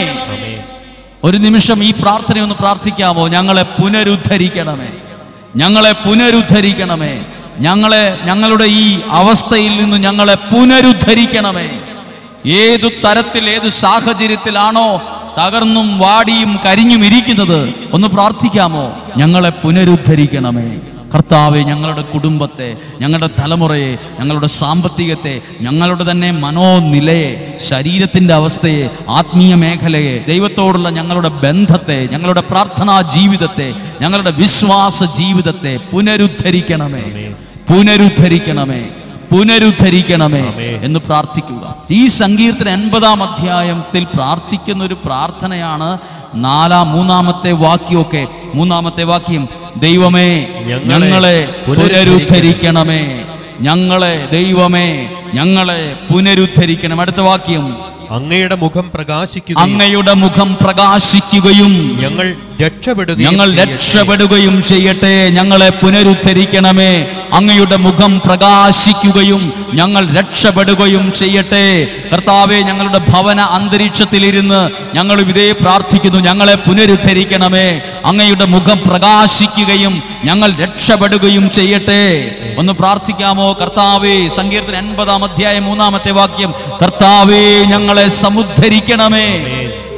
ഒരു നിമിഷം ഈ പ്രാർത്ഥനയൊന്ന് പ്രാർത്ഥിക്കാമോ ഞങ്ങളെ പുനരുദ്ധരിക്കണമേ ഞങ്ങളെ പുനരുദ്ധരിക്കണമേ ഞങ്ങളെ ഞങ്ങളുടെ ഈ അവസ്ഥയിൽ നിന്ന് ഞങ്ങളെ പുനരുദ്ധരിക്കണമേ ഏതു തരത്തിൽ ഏത് സാഹചര്യത്തിലാണോ തകർന്നും വാടിയും കരിഞ്ഞും ഇരിക്കുന്നത് ഒന്ന് പ്രാർത്ഥിക്കാമോ ഞങ്ങളെ പുനരുദ്ധരിക്കണമേ കർത്താവെ ഞങ്ങളുടെ കുടുംബത്തെ ഞങ്ങളുടെ തലമുറയെ ഞങ്ങളുടെ സാമ്പത്തികത്തെ ഞങ്ങളുടെ തന്നെ മനോനിലയെ ശരീരത്തിൻ്റെ അവസ്ഥയെ ആത്മീയ മേഖലയെ ദൈവത്തോടുള്ള ഞങ്ങളുടെ ബന്ധത്തെ ഞങ്ങളുടെ പ്രാർത്ഥനാ ജീവിതത്തെ ഞങ്ങളുടെ വിശ്വാസ ജീവിതത്തെ പുനരുദ്ധരിക്കണമേ പുനരുദ്ധരിക്കണമേ പുനരുദ്ധരിക്കണമേ എന്ന് പ്രാർത്ഥിക്കുക ഈ സങ്കീർത്തന എൺപതാം അധ്യായത്തിൽ പ്രാർത്ഥിക്കുന്ന ഒരു പ്രാർത്ഥനയാണ് നാലാം മൂന്നാമത്തെ വാക്യമൊക്കെ മൂന്നാമത്തെ വാക്യം ദൈവമേ ഞങ്ങളെ പുനരുദ്ധരിക്കണമേ ഞങ്ങളെ ദൈവമേ ഞങ്ങളെ പുനരുദ്ധരിക്കണം അടുത്ത വാക്യം അങ്ങയുടെ മുഖം പ്രകാശിക്കുകയും അങ്ങയുടെ മുഖം പ്രകാശിക്കുകയും ഞങ്ങൾ രക്ഷപ്പെടുകയും ഞങ്ങൾ ചെയ്യട്ടെ. രക്ഷപ്പെടുകയും ചെയ്യട്ടെ ഞങ്ങളെ പുനരുദ്ധരിക്കണമേ അങ്ങയുടെ മുഖം പ്രകാശിക്കുകയും ഞങ്ങൾ രക്ഷപ്പെടുകയും ചെയ്യട്ടെ കർത്താവെ ഞങ്ങളുടെ ഭവന അന്തരീക്ഷത്തിലിരുന്ന് ഞങ്ങൾ ഇതേ പ്രാർത്ഥിക്കുന്നു ഞങ്ങളെ പുനരുദ്ധരിക്കണമേ അങ്ങയുടെ മുഖം പ്രകാശിക്കുകയും ഞങ്ങൾ രക്ഷപ്പെടുകയും ചെയ്യട്ടെ ഒന്ന് പ്രാർത്ഥിക്കാമോ കർത്താവേ സങ്കീർത്തന എൺപതാം അധ്യായം മൂന്നാമത്തെ വാക്യം കർത്താവേ ഞങ്ങളെ സമുദ്ധരിക്കണമേ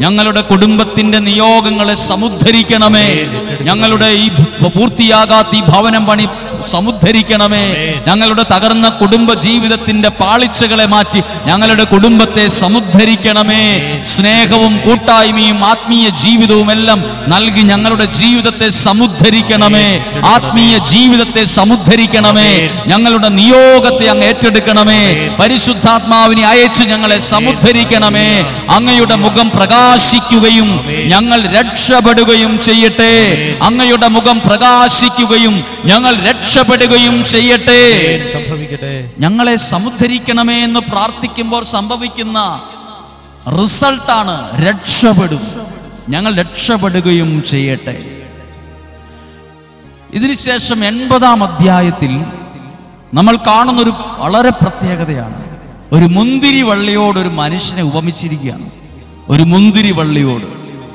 ഞങ്ങളുടെ കുടുംബത്തിന്റെ നിയോഗങ്ങളെ സമുദ്ധരിക്കണമേ ഞങ്ങളുടെ ഈ ഭ- പൂർത്തിയാകാത്ത ഈ ഭവനം പണി സമുദ്ധരിക്കണമേ ഞങ്ങളുടെ തകർന്ന കുടുംബ ജീവിതത്തിന്റെ പാളിച്ചകളെ മാറ്റി ഞങ്ങളുടെ കുടുംബത്തെ സമുദ്ധരിക്കണമേ സ്നേഹവും കൂട്ടായ്മയും ആത്മീയ ജീവിതവും എല്ലാം നൽകി ഞങ്ങളുടെ ജീവിതത്തെ സമുദ്ധരിക്കണമേ ആത്മീയ ജീവിതത്തെ സമുദ്ധരിക്കണമേ ഞങ്ങളുടെ നിയോഗത്തെ അങ്ങ് ഏറ്റെടുക്കണമേ പരിശുദ്ധാത്മാവിനെ അയച്ച് ഞങ്ങളെ സമുദ്ധരിക്കണമേ അങ്ങയുടെ മുഖം പ്രകാശിക്കുകയും ഞങ്ങൾ രക്ഷപ്പെടുകയും ചെയ്യട്ടെ അങ്ങയുടെ മുഖം പ്രകാശിക്കുകയും ഞങ്ങൾ രക്ഷപ്പെടുകയും ചെയ്യട്ടെ സംഭവിക്കട്ടെ ഞങ്ങളെ സമുദ്ധരിക്കണമേ എന്ന് പ്രാർത്ഥിക്കുമ്പോൾ സംഭവിക്കുന്ന റിസൾട്ടാണ് രക്ഷപ്പെടും ഞങ്ങൾ രക്ഷപ്പെടുകയും ചെയ്യട്ടെ ഇതിനുശേഷം എൺപതാം അധ്യായത്തിൽ നമ്മൾ കാണുന്ന ഒരു വളരെ പ്രത്യേകതയാണ് ഒരു മുന്തിരി വള്ളിയോട് ഒരു മനുഷ്യനെ ഉപമിച്ചിരിക്കുകയാണ് ഒരു മുന്തിരി വള്ളിയോട്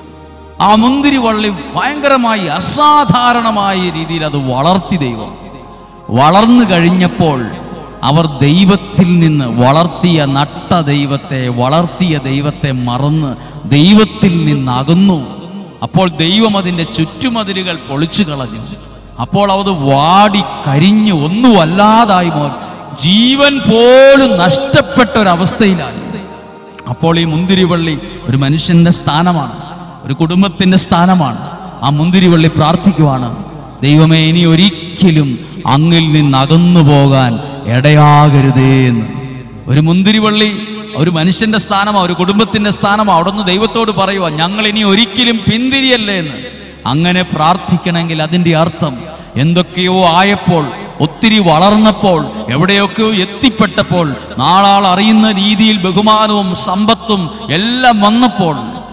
ആ മുന്തിരി വള്ളി ഭയങ്കരമായി അസാധാരണമായ രീതിയിൽ അത് വളർത്തി ദൈവം വളർന്നു കഴിഞ്ഞപ്പോൾ അവർ ദൈവത്തിൽ നിന്ന് വളർത്തിയ നട്ട ദൈവത്തെ വളർത്തിയ ദൈവത്തെ മറന്ന് ദൈവത്തിൽ നിന്ന് അകന്നു അപ്പോൾ ദൈവം അതിൻ്റെ ചുറ്റുമതിലുകൾ പൊളിച്ചു കളഞ്ഞു അപ്പോൾ അത് വാടി കരിഞ്ഞു ഒന്നുമല്ലാതായി മോ ജീവൻ പോലും നഷ്ടപ്പെട്ട ഒരവസ്ഥയിലായി അപ്പോൾ ഈ മുന്തിരിവള്ളി ഒരു മനുഷ്യന്റെ സ്ഥാനമാണ് ഒരു കുടുംബത്തിന്റെ സ്ഥാനമാണ് ആ മുന്തിരിവള്ളി പ്രാർത്ഥിക്കുവാണ് ദൈവമേ ഇനി ഒരിക്കലും അങ്ങിൽ നിന്ന് അകന്നു പോകാൻ ഇടയാകരുതേ എന്ന് ഒരു മുന്തിരിവള്ളി ഒരു മനുഷ്യന്റെ സ്ഥാനമാ ഒരു കുടുംബത്തിന്റെ സ്ഥാനമാ അവിടെ നിന്ന് ദൈവത്തോട് പറയുക ഞങ്ങൾ ഇനി ഒരിക്കലും പിന്തിരിയല്ലേ എന്ന് അങ്ങനെ പ്രാർത്ഥിക്കണമെങ്കിൽ അതിന്റെ അർത്ഥം എന്തൊക്കെയോ ആയപ്പോൾ ഒത്തിരി വളർന്നപ്പോൾ എവിടെയൊക്കെയോ എത്തിപ്പെട്ടപ്പോൾ നാളാൾ അറിയുന്ന രീതിയിൽ ബഹുമാനവും സമ്പത്തും എല്ലാം വന്നപ്പോൾ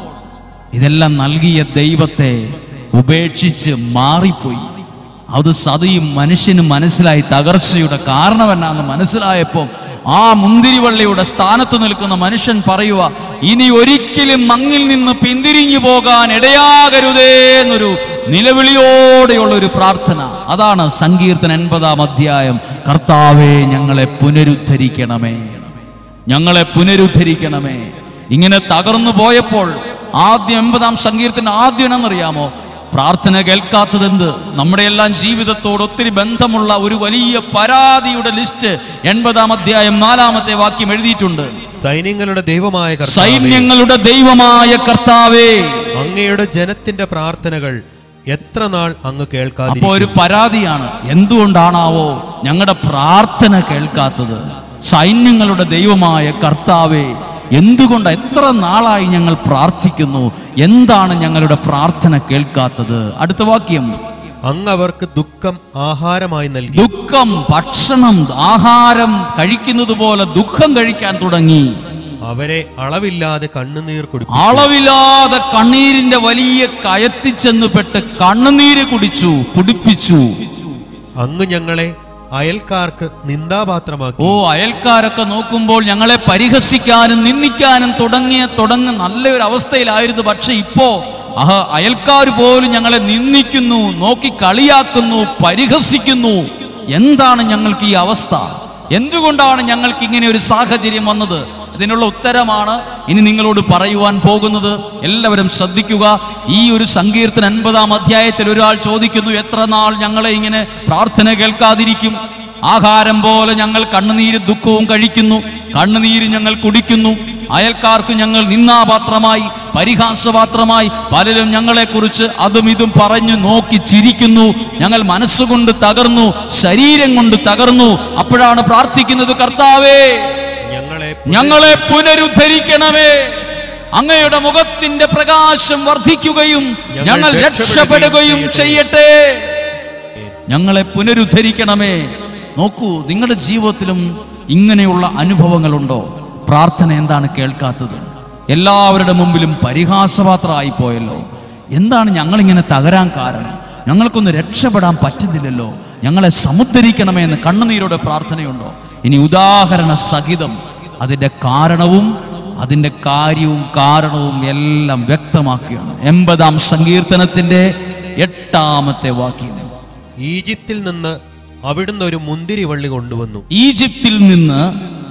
ഇതെല്ലാം നൽകിയ ദൈവത്തെ ഉപേക്ഷിച്ച് മാറിപ്പോയി അത് സതിയും മനുഷ്യനും മനസ്സിലായി തകർച്ചയുടെ കാരണം എന്നാന്ന് മനസ്സിലായപ്പോൾ ആ മുന്തിരിവള്ളിയുടെ സ്ഥാനത്ത് നിൽക്കുന്ന മനുഷ്യൻ പറയുക ഇനി ഒരിക്കലും മങ്ങിൽ നിന്ന് പിന്തിരിഞ്ഞു പോകാൻ ഇടയാകരുതേ എന്നൊരു നിലവിളിയോടെയുള്ള ഒരു പ്രാർത്ഥന അതാണ് സങ്കീർത്തന എൺപതാം അധ്യായം കർത്താവെ ഞങ്ങളെ പുനരുദ്ധരിക്കണമേ ഞങ്ങളെ പുനരുദ്ധരിക്കണമേ ഇങ്ങനെ തകർന്നു പോയപ്പോൾ ആദ്യം എൺപതാം സങ്കീർത്തിന് ആദ്യം എന്നറിയാമോ പ്രാർത്ഥന കേൾക്കാത്തത് എന്ത് നമ്മുടെ എല്ലാം ജീവിതത്തോട് ഒത്തിരി ബന്ധമുള്ള ഒരു വലിയ പരാതിയുടെ ലിസ്റ്റ് എൺപതാം അധ്യായം നാലാമത്തെ വാക്യം എഴുതിയിട്ടുണ്ട് സൈന്യങ്ങളുടെ ദൈവമായ കർത്താവേ, സൈന്യങ്ങളുടെ ദൈവമായ കർത്താവേ അങ്ങയുടെ ജനത്തിന്റെ പ്രാർത്ഥനകൾ എത്ര നാൾ അങ്ങ് അപ്പോ കേൾക്കാതിരിക്കും ഒരു പരാതിയാണ് എന്തുകൊണ്ടാണാവോ ഞങ്ങളുടെ പ്രാർത്ഥന കേൾക്കാത്തത് സൈന്യങ്ങളുടെ ദൈവമായ കർത്താവേ എന്തുകൊണ്ട് എത്ര നാളായി ഞങ്ങൾ പ്രാർത്ഥിക്കുന്നു എന്താണ് ഞങ്ങളുടെ പ്രാർത്ഥന കേൾക്കാത്തത് അടുത്ത വാക്യം അങ്ങ് അവർക്ക് ദുഃഖം ആഹാരമായി നൽകി ദുഃഖം ഭക്ഷണം ആഹാരം കഴിക്കുന്നത് പോലെ ദുഃഖം കഴിക്കാൻ തുടങ്ങി അവരെ അളവില്ലാതെ കണ്ണുനീർ കൊടുക്കും അളവില്ലാതെ കണ്ണീരിന്റെ വലിയ കയത്തി ചെന്ന് പെട്ട് കണ്ണുനീര് കുടിച്ചു കുടിപ്പിച്ചു അങ്ങ് ഞങ്ങളെ അയൽക്കാർക്ക് നിന്ദാപാത്രമാക്കി ഓ അയൽക്കാരൊക്കെ നോക്കുമ്പോൾ ഞങ്ങളെ പരിഹസിക്കാനും നിന്ദിക്കാനും തുടങ്ങിയ തുടങ്ങി നല്ലൊരു അവസ്ഥയിലായിരുന്നു പക്ഷെ ഇപ്പോ അഹ അയൽക്കാർ പോലും ഞങ്ങളെ നിന്ദിക്കുന്നു നോക്കി കളിയാക്കുന്നു പരിഹസിക്കുന്നു എന്താണ് ഞങ്ങൾക്ക് ഈ അവസ്ഥ എന്തുകൊണ്ടാണ് ഞങ്ങൾക്ക് ഇങ്ങനെ ഒരു സാഹചര്യം വന്നത് ഇതിനുള്ള ഉത്തരമാണ് ഇനി നിങ്ങളോട് പറയുവാൻ പോകുന്നത് എല്ലാവരും ശ്രദ്ധിക്കുക ഈ ഒരു സങ്കീർത്തന അൻപതാം അധ്യായത്തിൽ ഒരാൾ ചോദിക്കുന്നു എത്ര നാൾ ഞങ്ങളെ ഇങ്ങനെ പ്രാർത്ഥന കേൾക്കാതിരിക്കും ആഹാരം പോലെ ഞങ്ങൾ കണ്ണുനീര് ദുഃഖവും കഴിക്കുന്നു കണ്ണുനീര് ഞങ്ങൾ കുടിക്കുന്നു അയൽക്കാർക്ക് ഞങ്ങൾ നിന്നാപാത്രമായി പരിഹാസപാത്രമായി പലരും ഞങ്ങളെക്കുറിച്ച് അതും ഇതും പറഞ്ഞു നോക്കി ചിരിക്കുന്നു ഞങ്ങൾ മനസ്സുകൊണ്ട് തകർന്നു ശരീരം കൊണ്ട് തകർന്നു അപ്പോഴാണ് പ്രാർത്ഥിക്കുന്നത് കർത്താവേ ഞങ്ങളെ ഞങ്ങളെ പുനരുദ്ധരിക്കണമേ അങ്ങയുടെ മുഖത്തിന്റെ പ്രകാശം വർദ്ധിക്കുകയും ഞങ്ങൾ രക്ഷപ്പെടുകയും ചെയ്യട്ടെ ഞങ്ങളെ പുനരുദ്ധരിക്കണമേ നോക്കൂ നിങ്ങളുടെ ജീവിതത്തിലും ഇങ്ങനെയുള്ള അനുഭവങ്ങളുണ്ടോ പ്രാർത്ഥന എന്താണ് കേൾക്കാത്തത് എല്ലാവരുടെ മുമ്പിലും പരിഹാസപാത്രമായി പോയല്ലോ എന്താണ് ഞങ്ങളിങ്ങനെ തകരാൻ കാരണം ഞങ്ങൾക്കൊന്ന് രക്ഷപ്പെടാൻ പറ്റുന്നില്ലല്ലോ ഞങ്ങളെ സമുദ്ധരിക്കണമേ എന്ന് കണ്ണുനീരോടെ പ്രാർത്ഥനയുണ്ടോ ഇനി ഉദാഹരണ സഹിതം അതിൻ്റെ കാരണവും അതിൻ്റെ കാര്യവും കാരണവും എല്ലാം വ്യക്തമാക്കുകയാണ് എൺപതാം സങ്കീർത്തനത്തിൻ്റെ എട്ടാമത്തെ വാക്യം ഈജിപ്തിൽ നിന്ന് അവിടുന്ന് ഒരു മുന്തിരി വള്ളി കൊണ്ടുവന്നു ഈജിപ്തിൽ നിന്ന്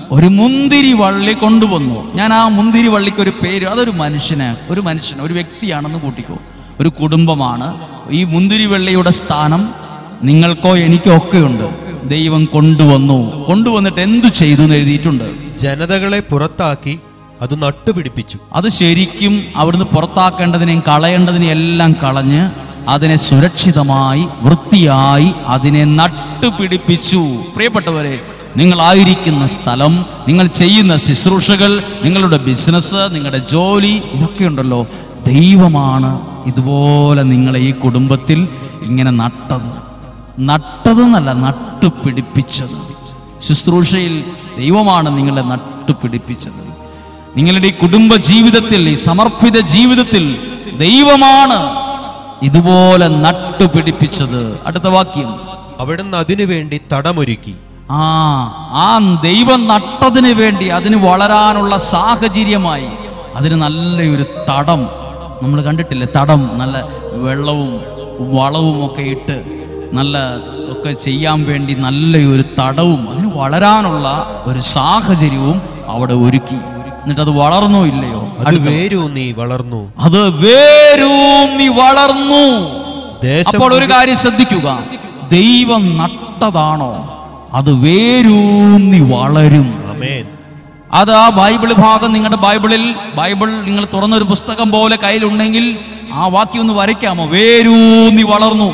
ഒരു മുന്തിരി വള്ളി കൊണ്ടുവന്നു ഞാൻ ആ മുന്തിരി വള്ളിക്ക് ഒരു പേര് അതൊരു മനുഷ്യന് ഒരു മനുഷ്യൻ ഒരു വ്യക്തിയാണെന്ന് കൂട്ടിക്കോ ഒരു കുടുംബമാണ് ഈ മുന്തിരി വെള്ളിയുടെ സ്ഥാനം നിങ്ങൾക്കോ എനിക്കോ ഒക്കെയുണ്ട് ദൈവം കൊണ്ടുവന്നു കൊണ്ടുവന്നിട്ട് എന്തു ചെയ്തു എന്ന് എഴുതിയിട്ടുണ്ട് ജനതകളെ പുറത്താക്കി അത് നട്ടുപിടിപ്പിച്ചു അത് ശരിക്കും അവിടുന്ന് പുറത്താക്കേണ്ടതിനെയും കളയേണ്ടതിനെയും എല്ലാം കളഞ്ഞ് അതിനെ സുരക്ഷിതമായി വൃത്തിയായി അതിനെ നട്ടുപിടിപ്പിച്ചു പ്രിയപ്പെട്ടവരെ നിങ്ങളായിരിക്കുന്ന സ്ഥലം നിങ്ങൾ ചെയ്യുന്ന ശുശ്രൂഷകൾ നിങ്ങളുടെ ബിസിനസ് നിങ്ങളുടെ ജോലി ഇതൊക്കെ ഉണ്ടല്ലോ ദൈവമാണ് ഇതുപോലെ നിങ്ങളെ ഈ കുടുംബത്തിൽ ഇങ്ങനെ നട്ടത് നട്ടതെന്നല്ല നട്ടുപിടിപ്പിച്ചത് ശുശ്രൂഷയിൽ ദൈവമാണ് നിങ്ങളെ നട്ടുപിടിപ്പിച്ചത് നിങ്ങളുടെ ഈ കുടുംബ ജീവിതത്തിൽ ഈ സമർപ്പിത ജീവിതത്തിൽ ദൈവമാണ് ഇതുപോലെ നട്ടുപിടിപ്പിച്ചത് അടുത്ത വാക്യം അവിടുന്ന് അതിനു വേണ്ടി തടമൊരുക്കി ആ ആ ദൈവം നട്ടതിന് വേണ്ടി അതിന് വളരാനുള്ള സാഹചര്യമായി അതിന് നല്ലൊരു തടം നമ്മൾ കണ്ടിട്ടില്ലേ തടം നല്ല വെള്ളവും വളവും ഒക്കെ ഇട്ട് നല്ല ഒക്കെ ചെയ്യാൻ വേണ്ടി നല്ലൊരു തടവും അതിന് വളരാനുള്ള ഒരു സാഹചര്യവും അവിടെ ഒരുക്കി എന്നിട്ട് അത് വളർന്നോ ഇല്ലയോ അത് വേരൂന്നി വളർന്നു അത് വേരൂന്നി വളർന്നു ദേശം അപ്പോൾ ഒരു കാര്യം ശ്രദ്ധിക്കുക ദൈവം നട്ടതാണോ അത് വേരൂന്നി വളരും അമേൻ അത് ആ ബൈബിൾ ഭാഗം നിങ്ങളുടെ ബൈബിളിൽ ബൈബിൾ നിങ്ങൾ തുറന്നൊരു പുസ്തകം പോലെ കയ്യിലുണ്ടെങ്കിൽ ആ വാക്യം ഒന്ന് വരയ്ക്കാമോ വേരൂന്നി വളർന്നു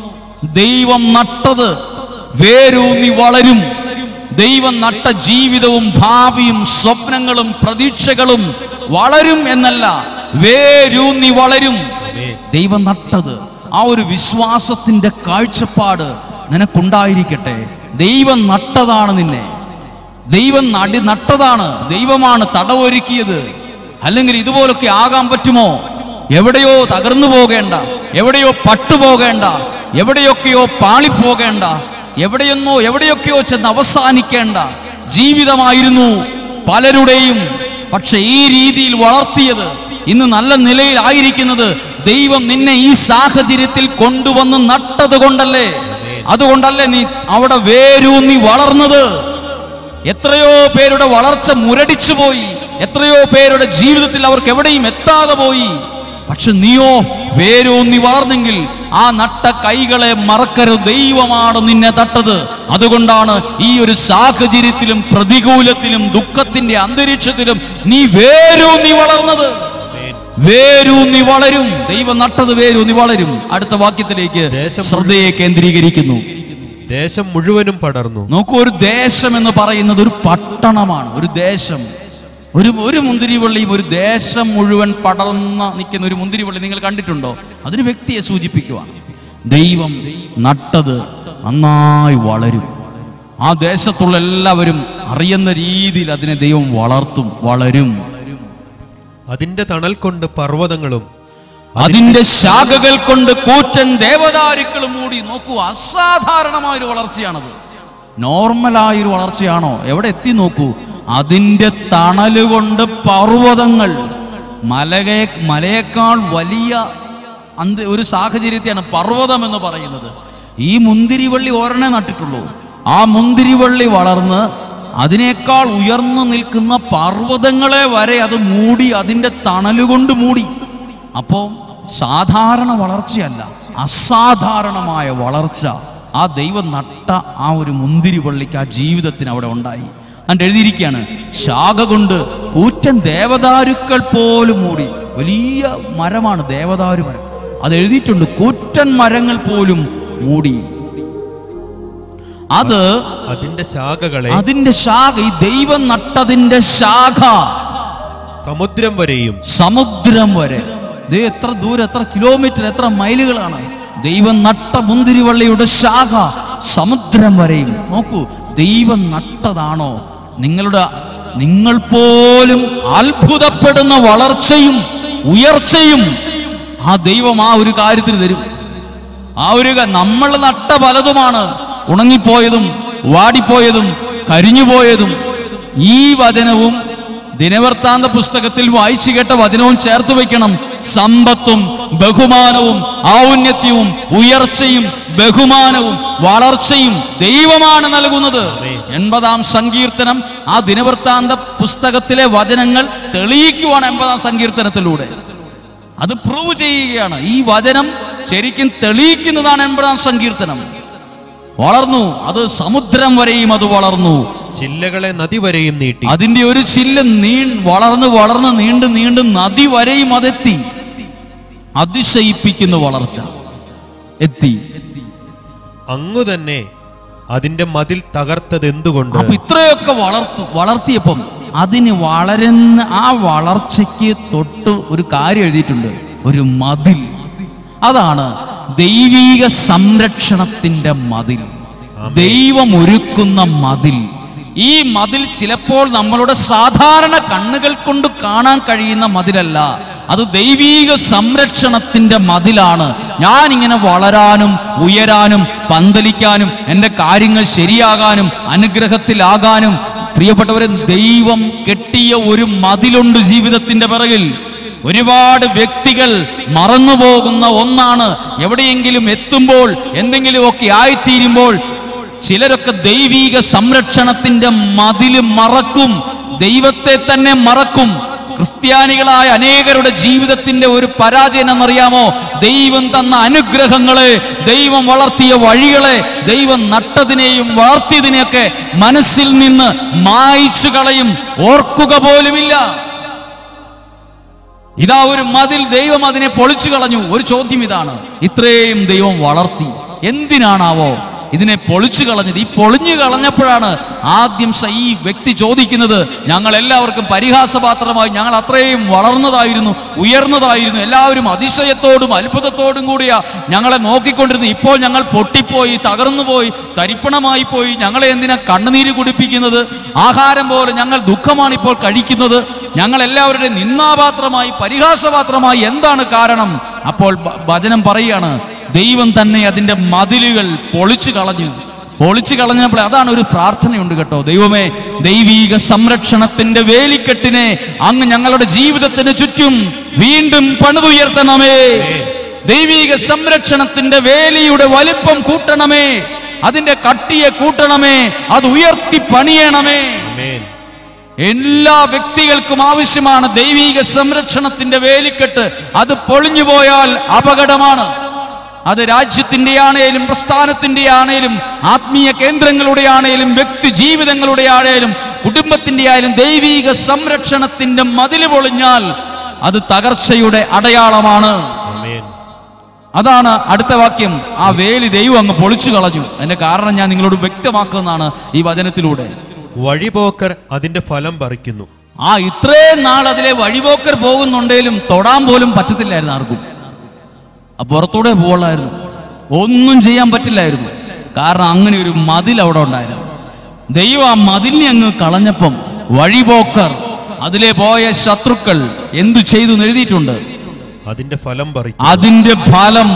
ദൈവം നട്ടത് വേരൂന്നി വളരും ദൈവം നട്ട ജീവിതവും ഭാവിയും സ്വപ്നങ്ങളും പ്രതീക്ഷകളും വളരും എന്നല്ല വേരൂന്നി വളരും അമേൻ ദൈവം നട്ടത് ആ ഒരു വിശ്വാസത്തിന്റെ കാഴ്ചപ്പാട് നിനക്കുണ്ടായിരിക്കട്ടെ ദൈവം നട്ടതാണ് നിന്നെ ദൈവം നടി നട്ടതാണ് ദൈവമാണ് തടവൊരുക്കിയത് അല്ലെങ്കിൽ ഇതുപോലൊക്കെ ആകാൻ പറ്റുമോ എവിടെയോ തകർന്നു പോകേണ്ട എവിടെയോ പട്ടുപോകേണ്ട എവിടെയൊക്കെയോ പാളിപ്പോകേണ്ട എവിടെയൊന്നോ എവിടെയൊക്കെയോ ചെന്ന് അവസാനിക്കേണ്ട ജീവിതമായിരുന്നു പലരുടെയും പക്ഷെ ഈ രീതിയിൽ വളർത്തിയത് ഇന്ന് നല്ല നിലയിൽ ആയിരിക്കുന്നത് ദൈവം നിന്നെ ഈ സാഹചര്യത്തിൽ കൊണ്ടുവന്ന് നട്ടത് കൊണ്ടല്ലേ അതുകൊണ്ടല്ലേ നീ അവിടെ വേരൂന്നി വളർന്നത് എത്രയോ പേരുടെ വളർച്ച മുരടിച്ചു പോയി എത്രയോ പേരുടെ ജീവിതത്തിൽ അവർക്ക് എവിടെയും എത്താതെ പോയി പക്ഷെ നീയോ വേരൂന്നി വളർന്നെങ്കിൽ ആ നട്ട കൈകളെ മറക്കരുത് ദൈവമാണ് നിന്നെ തട്ടത് അതുകൊണ്ടാണ് ഈ ഒരു സാഹചര്യത്തിലും പ്രതികൂലത്തിലും ദുഃഖത്തിന്റെ അന്തരീക്ഷത്തിലും നീ വേരൂന്നി വളർന്നത് അമേൻ വേരൂന്നി വളരും ദൈവം നട്ടത് വേരൂന്നി വളരും അടുത്ത വാക്യത്തിലേക്ക് ദേശം ശ്രദ്ധയെ കേന്ദ്രീകരിക്കുന്നു ദേശം മുഴുവനും പടർന്നു നോക്കൂ ഒരു ദേശം എന്ന് പറയുന്നത് ഒരു പട്ടണമാണ് ഒരു ദേശം ഒരു ഒരു മുന്തിരിവള്ളിയും ഒരു ദേശം മുഴുവൻ പടർന്ന നിൽക്കുന്ന ഒരു മുന്തിരിവള്ളി നിങ്ങൾ കണ്ടിട്ടുണ്ടോ അതിന് വ്യക്തിയെ സൂചിപ്പിക്കുവാണ് ദൈവം നട്ടത് നന്നായി വളരും ആ ദേശത്തുള്ള എല്ലാവരും അറിയുന്ന രീതിയിൽ അതിനെ ദൈവം വളർത്തും വളരും അതിന്റെ തണൽ കൊണ്ട് പർവ്വതങ്ങളും അതിന്റെ ശാഖകൾ കൊണ്ട് കൂറ്റൻ ദേവദാരുക്കളും മൂടി നോക്കൂ അസാധാരണമായ ഒരു വളർച്ചയാണത് നോർമലായൊരു വളർച്ചയാണോ എവിടെ എത്തി നോക്കൂ അതിന്റെ തണലുകൊണ്ട് പർവ്വതങ്ങൾ മലയെ മലയേക്കാൾ വലിയ അന്ത് ഒരു സാഹചര്യത്തെയാണ് പർവ്വതം എന്ന് പറയുന്നത് ഈ മുന്തിരിവള്ളി ഒരെണ്ണേ നട്ടിട്ടുള്ളൂ ആ മുന്തിരിവള്ളി വളർന്ന് അതിനേക്കാൾ ഉയർന്നു നിൽക്കുന്ന പർവ്വതങ്ങളെ വരെ അത് മൂടി അതിന്റെ തണലുകൊണ്ട് മൂടി അപ്പോ സാധാരണ വളർച്ചയല്ല അസാധാരണമായ വളർച്ച ആ ദൈവം നട്ട ആ ഒരു മുന്തിരി വള്ളിക്ക് ആ ജീവിതത്തിന് അവിടെ ഉണ്ടായി എന്നിട്ട് എഴുതിയിരിക്കുകയാണ് ശാഖ കൊണ്ട് കൂറ്റൻ ദേവദാരുക്കൾ പോലും മൂടി വലിയ മരമാണ് ദേവദാരു മരം അത് എഴുതിയിട്ടുണ്ട് കൂറ്റൻ മരങ്ങൾ പോലും മൂടി അത് അതിന്റെ ശാഖകളെ അതിന്റെ ശാഖ ഈ ദൈവം നട്ടതിന്റെ ശാഖ സമുദ്രം വരെയും സമുദ്രം വരെ ഇത് എത്ര ദൂരം എത്ര കിലോമീറ്റർ എത്ര മൈലുകളാണ് ദൈവം നട്ട മുന്തിരിവള്ളിയുടെ ശാഖ സമുദ്രം വരെയും നോക്കൂ ദൈവം നട്ടതാണോ നിങ്ങളുടെ നിങ്ങൾ പോലും അത്ഭുതപ്പെടുന്ന വളർച്ചയും ഉയർച്ചയും ആ ദൈവം ആ ഒരു കാര്യത്തിൽ തരും ആ ഒരു ക- നമ്മൾ നട്ട പലതുമാണ് ഉണങ്ങിപ്പോയതും വാടിപ്പോയതും കരിഞ്ഞുപോയതും ഈ വചനവും ദിനവൃത്താന്ത പുസ്തകത്തിൽ വായിച്ചു കേട്ട വചനവും ചേർത്ത് വെക്കണം സമ്പത്തും ബഹുമാനവും ഔന്നത്യവും ഉയർച്ചയും ബഹുമാനവും വളർച്ചയും ദൈവമാണ് നൽകുന്നത് എൺപതാം സങ്കീർത്തനം ആ ദിനവൃത്താന്ത പുസ്തകത്തിലെ വചനങ്ങൾ തെളിയിക്കുവാണ് എൺപതാം സങ്കീർത്തനത്തിലൂടെ അത് പ്രൂവ് ചെയ്യുകയാണ് ഈ വചനം ശരിക്കും തെളിയിക്കുന്നതാണ് എൺപതാം സങ്കീർത്തനം വളർന്നു അത് സമുദ്രം വരെയും അത് വളർന്നു ചില്ലകളെ നദി വരെയും നീട്ടി അതിന്റെ ഒരു ചില്ല് നീ വളർന്ന് വളർന്ന് നീണ്ട് നീണ്ട് നദി വരെയും അതെത്തി അതിശയിപ്പിക്കുന്ന വളർച്ച എത്തി അങ്ങു തന്നെ അതിന്റെ മതിൽ തകർത്തത് എന്തുകൊണ്ട് അപ്പൊ ഇത്രയൊക്കെ വളർത്തു വളർത്തിയപ്പം അതിന് വളരുന്ന ആ വളർച്ചയ്ക്ക് തൊട്ട് ഒരു കാര്യം എഴുതിയിട്ടുണ്ട് ഒരു മതിൽ അതാണ് ദൈവീക സംരക്ഷണത്തിന്റെ മതിൽ ദൈവം ഒരുക്കുന്ന മതിൽ ഈ മതിൽ ചിലപ്പോൾ നമ്മളുടെ സാധാരണ കണ്ണുകൾ കൊണ്ട് കാണാൻ കഴിയുന്ന മതിലല്ല അത് ദൈവീക സംരക്ഷണത്തിന്റെ മതിലാണ് ഞാൻ ഇങ്ങനെ വളരാനും ഉയരാനും പന്തലിക്കാനും എൻ്റെ കാര്യങ്ങൾ ശരിയാകാനും അനുഗ്രഹത്തിലാകാനും പ്രിയപ്പെട്ടവരെ ദൈവം കെട്ടിയ ഒരു മതിലുണ്ട് ജീവിതത്തിന്റെ പിറകിൽ ഒരുപാട് വ്യക്തികൾ മറന്നുപോകുന്ന ഒന്നാണ് എവിടെയെങ്കിലും എത്തുമ്പോൾ എന്തെങ്കിലുമൊക്കെ ആയിത്തീരുമ്പോൾ ചിലരൊക്കെ ദൈവീക സംരക്ഷണത്തിന്റെ മതില് മറക്കും ദൈവത്തെ തന്നെ മറക്കും ക്രിസ്ത്യാനികളായ അനേകരുടെ ജീവിതത്തിന്റെ ഒരു പരാജയം എന്നറിയാമോ ദൈവം തന്ന അനുഗ്രഹങ്ങളെ ദൈവം വളർത്തിയ വഴികളെ ദൈവം നട്ടതിനെയും വളർത്തിയതിനെയൊക്കെ മനസ്സിൽ നിന്ന് മായിച്ചു കളയും ഓർക്കുക പോലുമില്ല ഇതാ ഒരു മതിൽ ദൈവം അതിനെ പൊളിച്ചു കളഞ്ഞു ഒരു ചോദ്യം ഇതാണ് ഇത്രയും ദൈവം വളർത്തി എന്തിനാണാവോ ഇതിനെ പൊളിച്ചു കളഞ്ഞത് ഈ പൊളിഞ്ഞു കളഞ്ഞപ്പോഴാണ് ആദ്യം സ- ഈ വ്യക്തി ചോദിക്കുന്നത് ഞങ്ങൾ എല്ലാവർക്കും പരിഹാസപാത്രമായി ഞങ്ങൾ അത്രയും വളർന്നതായിരുന്നു ഉയർന്നതായിരുന്നു എല്ലാവരും അതിശയത്തോടും അത്ഭുതത്തോടും കൂടിയാ ഞങ്ങളെ നോക്കിക്കൊണ്ടിരുന്നു ഇപ്പോൾ ഞങ്ങൾ പൊട്ടിപ്പോയി തകർന്നുപോയി തരിപ്പണമായി പോയി ഞങ്ങളെ എന്തിനാ കണ്ണുനീര് കുടിപ്പിക്കുന്നത് ആഹാരം പോലെ ഞങ്ങൾ ദുഃഖമാണ് ഇപ്പോൾ കഴിക്കുന്നത് ഞങ്ങൾ എല്ലാവരുടെയും നിന്നാപാത്രമായി പരിഹാസപാത്രമായി എന്താണ് കാരണം അപ്പോൾ ഭ- വചനം പറയാണ് ദൈവം തന്നെ അതിന്റെ മതിലുകൾ പൊളിച്ചു കളഞ്ഞു പൊളിച്ചു കളഞ്ഞപ്പോൾ അതാണ് ഒരു പ്രാർത്ഥനയുണ്ട് കേട്ടോ ദൈവമേ ദൈവീക സംരക്ഷണത്തിന്റെ വേലിക്കെട്ടിനെ അങ്ങ് ഞങ്ങളുടെ ജീവിതത്തിന് ചുറ്റും വീണ്ടും പണിതുയർത്തണമേ ദൈവീക സംരക്ഷണത്തിന്റെ വേലിയുടെ വലിപ്പം കൂട്ടണമേ അതിന്റെ കട്ടിയെ കൂട്ടണമേ അത് ഉയർത്തി പണിയണമേ ആമേൻ. എല്ലാ വ്യക്തികൾക്കും ആവശ്യമാണ് ദൈവീക സംരക്ഷണത്തിന്റെ വേലിക്കെട്ട് അത് പൊളിഞ്ഞു പോയാൽ അപകടമാണ് അത് രാജ്യത്തിന്റെ ആണേലും പ്രസ്ഥാനത്തിന്റെ ആണേലും ആത്മീയ കേന്ദ്രങ്ങളുടെ ആണേലും വ്യക്തി ജീവിതങ്ങളുടെ ആണേലും കുടുംബത്തിന്റെ ആയാലും ദൈവീക സംരക്ഷണത്തിന്റെ മതില് പൊളിഞ്ഞാൽ അത് തകർച്ചയുടെ അടയാളമാണ് ആമേൻ. അതാണ് അടുത്ത വാക്യം ആ വേലി ദൈവം അങ്ങ് പൊളിച്ചു കളഞ്ഞു അതിന്റെ കാരണം ഞാൻ നിങ്ങളോട് വ്യക്തമാക്കുന്നതാണ് ഈ വചനത്തിലൂടെ വഴിപോക്കർ അതിന്റെ ഫലം പറിക്കുന്നു ആ ഇത്രയും നാൾ അതിലെ വഴിപോക്കർ പോകുന്നുണ്ടെങ്കിലും തൊടാൻ പോലും പറ്റത്തില്ലായിരുന്നു ആർക്കും ആ പുറത്തൂടെ പോവുള്ളായിരുന്നു ഒന്നും ചെയ്യാൻ പറ്റില്ലായിരുന്നു കാരണം അങ്ങനെ ഒരു മതിൽ അവിടെ ഉണ്ടായിരുന്നു ദൈവം ആ മതിലിനെ അങ്ങ് കളഞ്ഞപ്പം വഴിപോക്കർ അതിലെ പോയ ശത്രുക്കൾ എന്തു ചെയ്തു എന്ന് എഴുതിയിട്ടുണ്ട് അതിന്റെ ഫലം പറിക്കും അതിന്റെ ഫലം